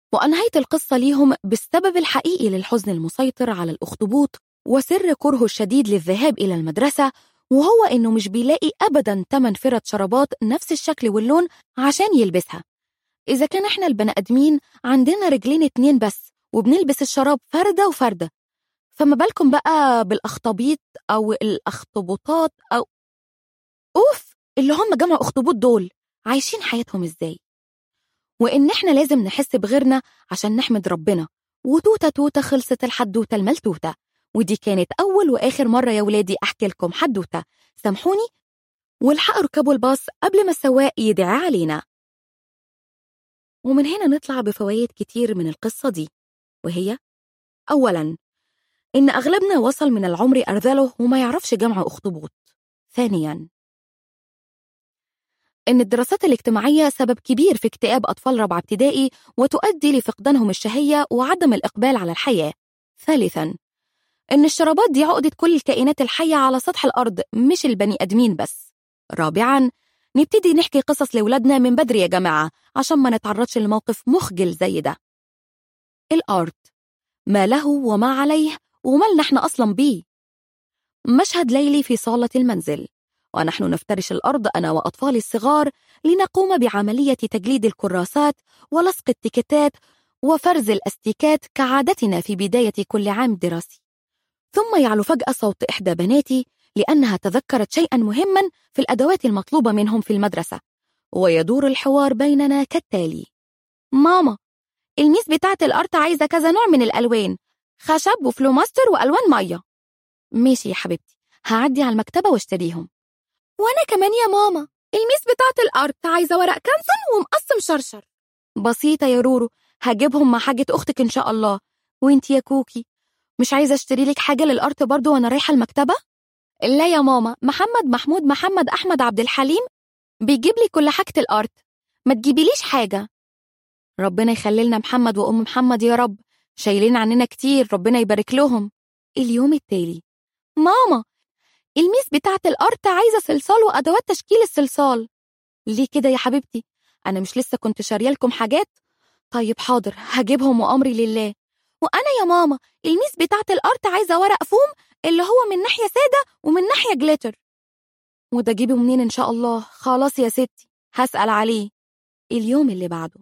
وأنهيت القصة ليهم بالسبب الحقيقي للحزن المسيطر على الأخطبوط وسر كرهه الشديد للذهاب إلى المدرسة وهو إنه مش بيلاقي أبدا تمن فرد شرابات نفس الشكل واللون عشان يلبسها إذا كان إحنا البني آدمين عندنا رجلين اتنين بس وبنلبس الشراب فردة وفردة فما بالكم بقى بالأخطبيط أو الأخطبوطات أو أوف اللي هم جمع أخطبوط دول عايشين حياتهم إزاي وإن إحنا لازم نحس بغيرنا عشان نحمد ربنا وتوتة توتة خلصت الحدوتة الملتوتة ودي كانت أول وآخر مرة يا ولادي أحكي لكم حدوتة سامحوني والحقوا اركبوا الباص قبل ما السواق يدعي علينا ومن هنا نطلع بفوائد كتير من القصة دي وهي أولاً إن أغلبنا وصل من العمر أرذله وما يعرفش جمع أخطبوط ثانياً إن الدراسات الاجتماعية سبب كبير في اكتئاب أطفال رابعة ابتدائي وتؤدي لفقدانهم الشهية وعدم الإقبال على الحياة ثالثاً إن الشرابات دي عقدة كل الكائنات الحية على سطح الأرض مش البني آدمين بس رابعاً نبتدي نحكي قصص لولادنا من بدري يا جماعة عشان ما نتعرضش لموقف مخجل زي ده الأرت ما له وما عليه ومالنا احنا أصلا بيه مشهد ليلي في صالة المنزل ونحن نفترش الأرض أنا وأطفالي الصغار لنقوم بعملية تجليد الكراسات ولصق التيكتات وفرز الأستيكات كعادتنا في بداية كل عام دراسي ثم يعلو فجأة صوت إحدى بناتي لأنها تذكرت شيئا مهما في الأدوات المطلوبة منهم في المدرسة ويدور الحوار بيننا كالتالي ماما الميس بتاعة الأرت عايزة كذا نوع من الألوان خشب وفلوماستر وألوان مية ماشي يا حبيبتي هعدي على المكتبة واشتريهم وأنا كمان يا ماما الميس بتاعة الأرت عايزة ورق كنسون ومقص مشرشر بسيطة يا رورو هجيبهم مع حاجة أختك إن شاء الله وإنتي يا كوكي مش عايزة أشتري لك حاجة للأرت برضو وأنا رايحة المكتبة؟ لا يا ماما محمد محمود محمد أحمد عبد الحليم بيجيب لي كل حاجة الأرت ما تجيبيليش حاجة ربنا يخلي لنا محمد وأم محمد يا رب شايلين عننا كتير ربنا يبارك لهم اليوم التالي ماما الميس بتاعة الأرت عايزة صلصال وأدوات تشكيل الصلصال ليه كده يا حبيبتي أنا مش لسه كنت شارية لكم حاجات طيب حاضر هجيبهم وأمري لله وأنا يا ماما الميس بتاعة الأرت عايزة ورق فوم اللي هو من ناحية سادة ومن ناحية جليتر وده جيبه منين إن شاء الله خلاص يا ستي هسأل عليه اليوم اللي بعده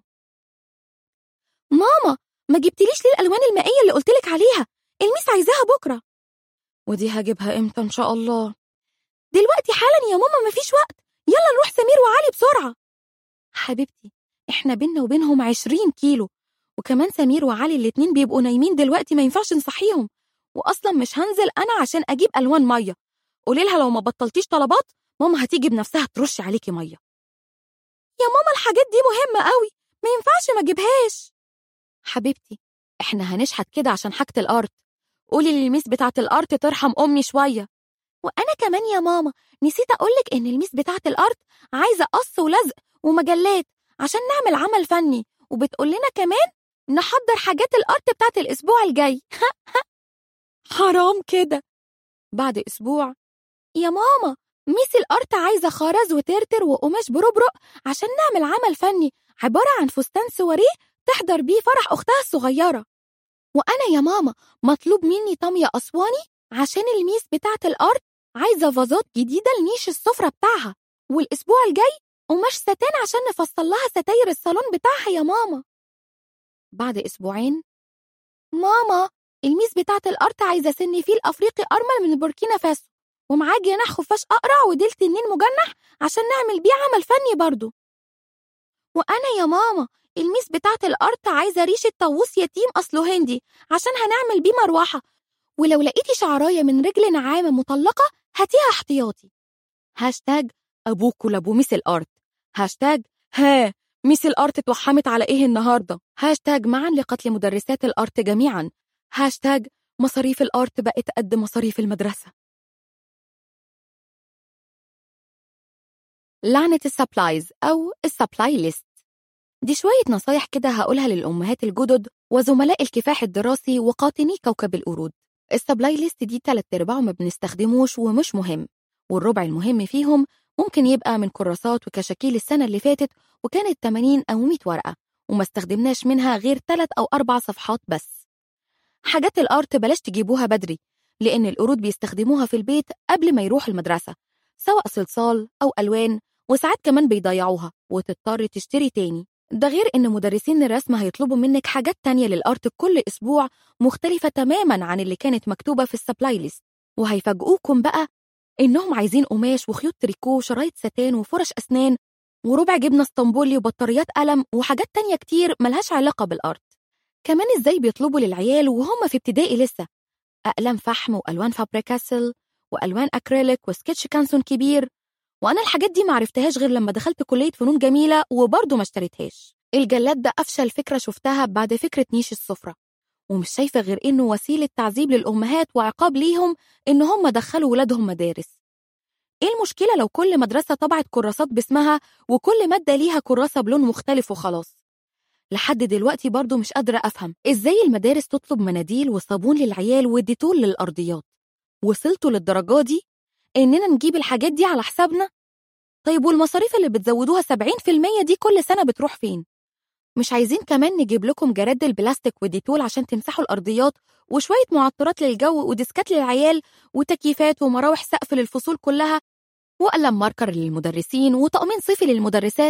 ماما ما جبتليش ليه الألوان المائية اللي قلتلك عليها الميس عايزاها بكرة ودي هجيبها إمتى إن شاء الله دلوقتي حالا يا ماما مفيش وقت يلا نروح سمير وعلي بسرعة حبيبتي إحنا بينا وبينهم عشرين كيلو وكمان سمير وعلي الاتنين بيبقوا نايمين دلوقتي ما ينفعش نصحيهم واصلا مش هنزل انا عشان اجيب الوان ميه قولي لها لو ما بطلتيش طلبات ماما هتيجي بنفسها ترش عليكي ميه يا ماما الحاجات دي مهمه قوي ما ينفعش ما اجيبهاش حبيبتي احنا هنشحت كده عشان حاجه الارت قولي للميس بتاعه الارت ترحم امي شويه وانا كمان يا ماما نسيت اقولك ان الميس بتاعه الارت عايزه قص ولزق ومجلات عشان نعمل عمل فني وبتقول لنا كمان نحضر حاجات الارت بتاعت الاسبوع الجاي حرام كده بعد اسبوع يا ماما ميس الارت عايزه خرز وترتر وقماش بربرق عشان نعمل عمل فني عباره عن فستان سواريه تحضر بيه فرح اختها الصغيره وانا يا ماما مطلوب مني طميه اسواني عشان الميس بتاعت الارت عايزه فازات جديده لنيش السفره بتاعها والاسبوع الجاي قماش ستان عشان نفصل لها ستاير الصالون بتاعها يا ماما بعد أسبوعين ماما الميس بتاعة الأرت عايزة سن فيل أفريقي أرمل من بوركينا فاسو ومعاه جناح خفاش أقرع وديل تنين مجنح عشان نعمل بيه عمل فني برضه وأنا يا ماما الميس بتاعة الأرت عايزة ريشة طاووس يتيم أصله هندي عشان هنعمل بيه مروحة ولو لقيتي شعراية من رجل نعامة مطلقة هاتيها احتياطي هاشتاج أبوكوا لأبو ميس الأرت هاشتاج ها ميس الأرت اتوحمت على إيه النهاردة هاشتاج معا لقتل مدرسات الأرت جميعا هاشتاج مصاريف الأرت بقت قد مصاريف المدرسة لعنة السبلايز أو السبلاي ليست دي شوية نصايح كده هقولها للأمهات الجدد وزملاء الكفاح الدراسي وقاطني كوكب القرود السبلاي ليست دي تلات أرباعه ما بنستخدموش ومش مهم والربع المهم فيهم ممكن يبقى من كراسات وكشاكيل السنة اللي فاتت وكانت 80 أو 100 ورقة وما استخدمناش منها غير ثلاث أو أربع صفحات بس حاجات الأرت بلاش تجيبوها بدري لأن القرود بيستخدموها في البيت قبل ما يروحوا المدرسة سواء صلصال أو ألوان وساعات كمان بيضيعوها وتضطر تشتري تاني ده غير إن مدرسين الرسم هيطلبوا منك حاجات تانية للأرت كل أسبوع مختلفة تماما عن اللي كانت مكتوبة في السبلاي ليست وهيفاجئوكم بقى إنهم عايزين قماش وخيوط تريكو وشرايط ستان وفرش أسنان وربع جبنة اسطنبولي وبطاريات قلم وحاجات تانية كتير ملهاش علاقة بالأرت كمان إزاي بيطلبوا للعيال وهم في ابتدائي لسه أقلام فحم وألوان فابريكاسل وألوان أكريليك وسكتش كانسون كبير وأنا الحاجات دي معرفتهاش غير لما دخلت كلية فنون جميلة وبرضه ما اشتريتهاش الجلاد ده أفشل فكرة شفتها بعد فكرة نيش السفرة ومش شايفة غير إنه وسيلة تعذيب للأمهات وعقاب ليهم إن هم دخلوا ولادهم مدارس إيه المشكلة لو كل مدرسة طبعت كراسات باسمها وكل مادة ليها كراسة بلون مختلف وخلاص لحد دلوقتي برضه مش قادرة أفهم إزاي المدارس تطلب مناديل وصابون للعيال وديتول للأرضيات وصلتوا للدرجة دي إننا نجيب الحاجات دي على حسابنا طيب والمصاريف اللي بتزودوها 70% دي كل سنة بتروح فين؟ مش عايزين كمان نجيب لكم جراد البلاستيك وديتول عشان تمسحوا الأرضيات وشوية معطرات للجو وديسكات للعيال وتكييفات ومراوح سقف للفصول كلها وقلم ماركر للمدرسين وطقمين صيفي للمدرسات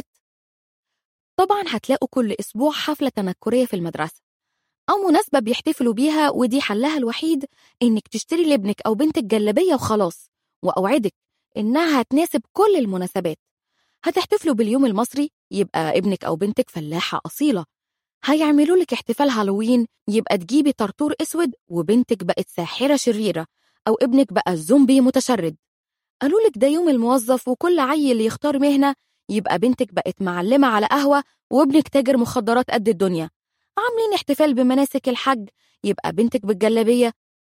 طبعا هتلاقوا كل أسبوع حفلة تنكرية في المدرسة أو مناسبة بيحتفلوا بيها ودي حلها الوحيد إنك تشتري لابنك أو بنتك جلابية وخلاص وأوعدك إنها هتناسب كل المناسبات هتحتفلوا باليوم المصري يبقى ابنك أو بنتك فلاحة أصيلة هيعملوا لك احتفال هالوين يبقى تجيبي طرطور أسود وبنتك بقت ساحرة شريرة أو ابنك بقى زومبي متشرد قالوا لك ده يوم الموظف وكل عيل يختار مهنة يبقى بنتك بقت معلمة على قهوة وابنك تاجر مخدرات قد الدنيا عاملين احتفال بمناسك الحج يبقى بنتك بالجلابية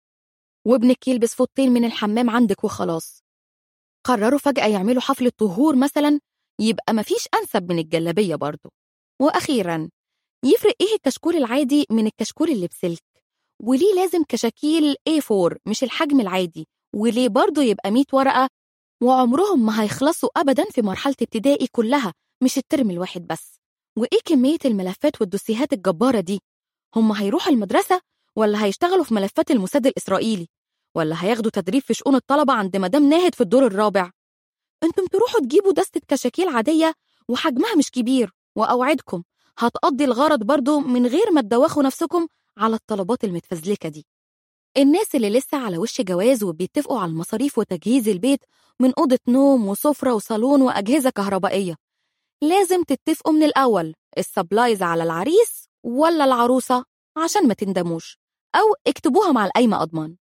وابنك يلبس فوطين من الحمام عندك وخلاص قرروا فجأة يعملوا حفلة طهور مثلا يبقى مفيش أنسب من الجلابية برضه وأخيرا يفرق إيه الكشكول العادي من الكشكول اللي بسلك وليه لازم كشاكيل A4 مش الحجم العادي وليه برضه يبقى 100 ورقة وعمرهم ما هيخلصوا أبدا في مرحلة ابتدائي كلها مش الترم الواحد بس وإيه كمية الملفات والدوسيهات الجبارة دي هم هيروحوا المدرسة ولا هيشتغلوا في ملفات الموساد الإسرائيلي ولا هياخدوا تدريب في شؤون الطلبة عند مدام ناهد في الدور الرابع انتم تروحوا تجيبوا دستة كشاكيل عادية وحجمها مش كبير وأوعدكم هتقضي الغرض برضو من غير ما تدوخوا نفسكم على الطلبات المتفزلكة دي الناس اللي لسه على وش جواز وبيتفقوا على المصاريف وتجهيز البيت من أوضة نوم وسفرة وصالون وأجهزة كهربائية لازم تتفقوا من الأول السبلايز على العريس ولا العروسة عشان ما تندموش أو اكتبوها مع القايمة أضمن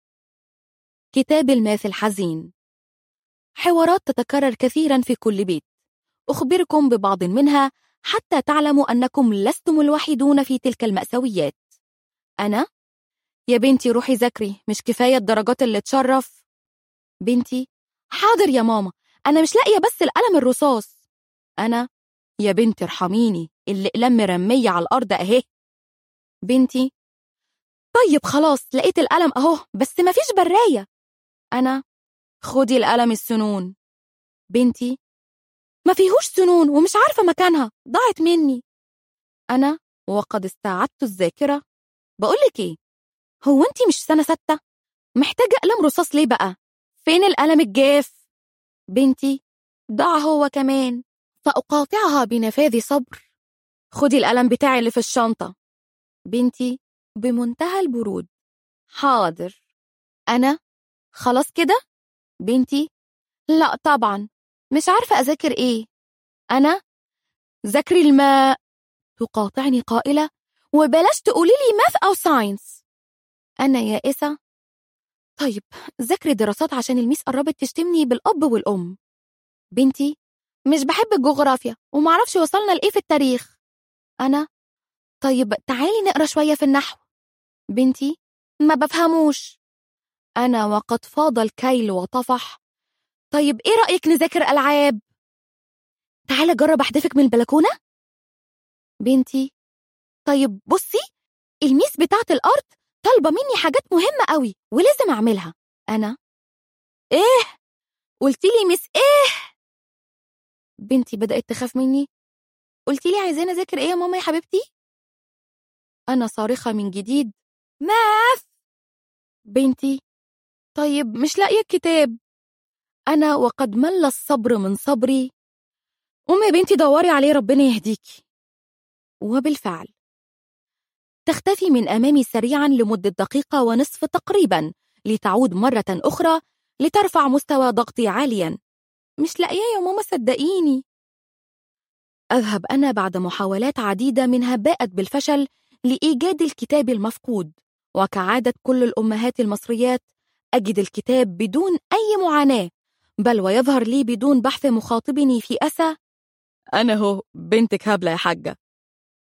كتاب الماثل الحزين حوارات تتكرر كثيرا في كل بيت أخبركم ببعض منها حتى تعلموا أنكم لستم الوحيدون في تلك المأساويات أنا؟ يا بنتي روحي ذاكري مش كفاية الدرجات اللي تشرف بنتي حاضر يا ماما أنا مش لاقية بس القلم الرصاص أنا يا بنتي ارحميني الأقلام مرمية على الأرض أهي بنتي طيب خلاص لقيت القلم أهو بس مفيش براية أنا خدي القلم السنون بنتي ما فيهوش سنون ومش عارفة مكانها ضاعت مني أنا وقد استعدت الذاكرة بقولك إيه هو أنت مش سنة ستة محتاجة قلم رصاص ليه بقى فين القلم الجاف بنتي ضاع هو كمان فأقاطعها بنفاذ صبر خدي القلم بتاعي اللي في الشنطة بنتي بمنتهى البرود حاضر أنا خلاص كده بنتي لا طبعا مش عارفة أذاكر إيه أنا ذاكري الماء تقاطعني قائلة وبلاش تقولي لي ماث أو ساينس أنا يائسة طيب ذاكري دراسات عشان الميس قربت تشتمني بالأب والأم بنتي مش بحب الجغرافيا ومعرفش وصلنا لإيه في التاريخ أنا طيب تعالي نقرا شوية في النحو بنتي ما بفهموش أنا وقد فاض الكيل وطفح طيب إيه رأيك نذاكر ألعاب؟ تعالى أجرب أحدفك من البلكونة؟ بنتي طيب بصي الميس بتاعت الأرض طالبة مني حاجات مهمة قوي ولازم أعملها أنا إيه؟ قلتي لي ميس إيه؟ بنتي بدأت تخاف مني قلتي لي عايزاني أذاكر إيه يا ماما يا حبيبتي؟ أنا صارخة من جديد ماث بنتي طيب مش لاقية الكتاب أنا وقد مل الصبر من صبري قومي يا بنتي دوري عليه ربنا يهديكي وبالفعل تختفي من أمامي سريعا لمدة دقيقة ونصف تقريبا لتعود مرة أخرى لترفع مستوى ضغطي عاليا مش لاقياه يا ماما صدقيني أذهب أنا بعد محاولات عديدة منها باءت بالفشل لإيجاد الكتاب المفقود وكعادة كل الأمهات المصريات أجد الكتاب بدون أي معاناة بل ويظهر لي بدون بحث مخاطبني في أسى أنا هو بنتك هبلة يا حاجة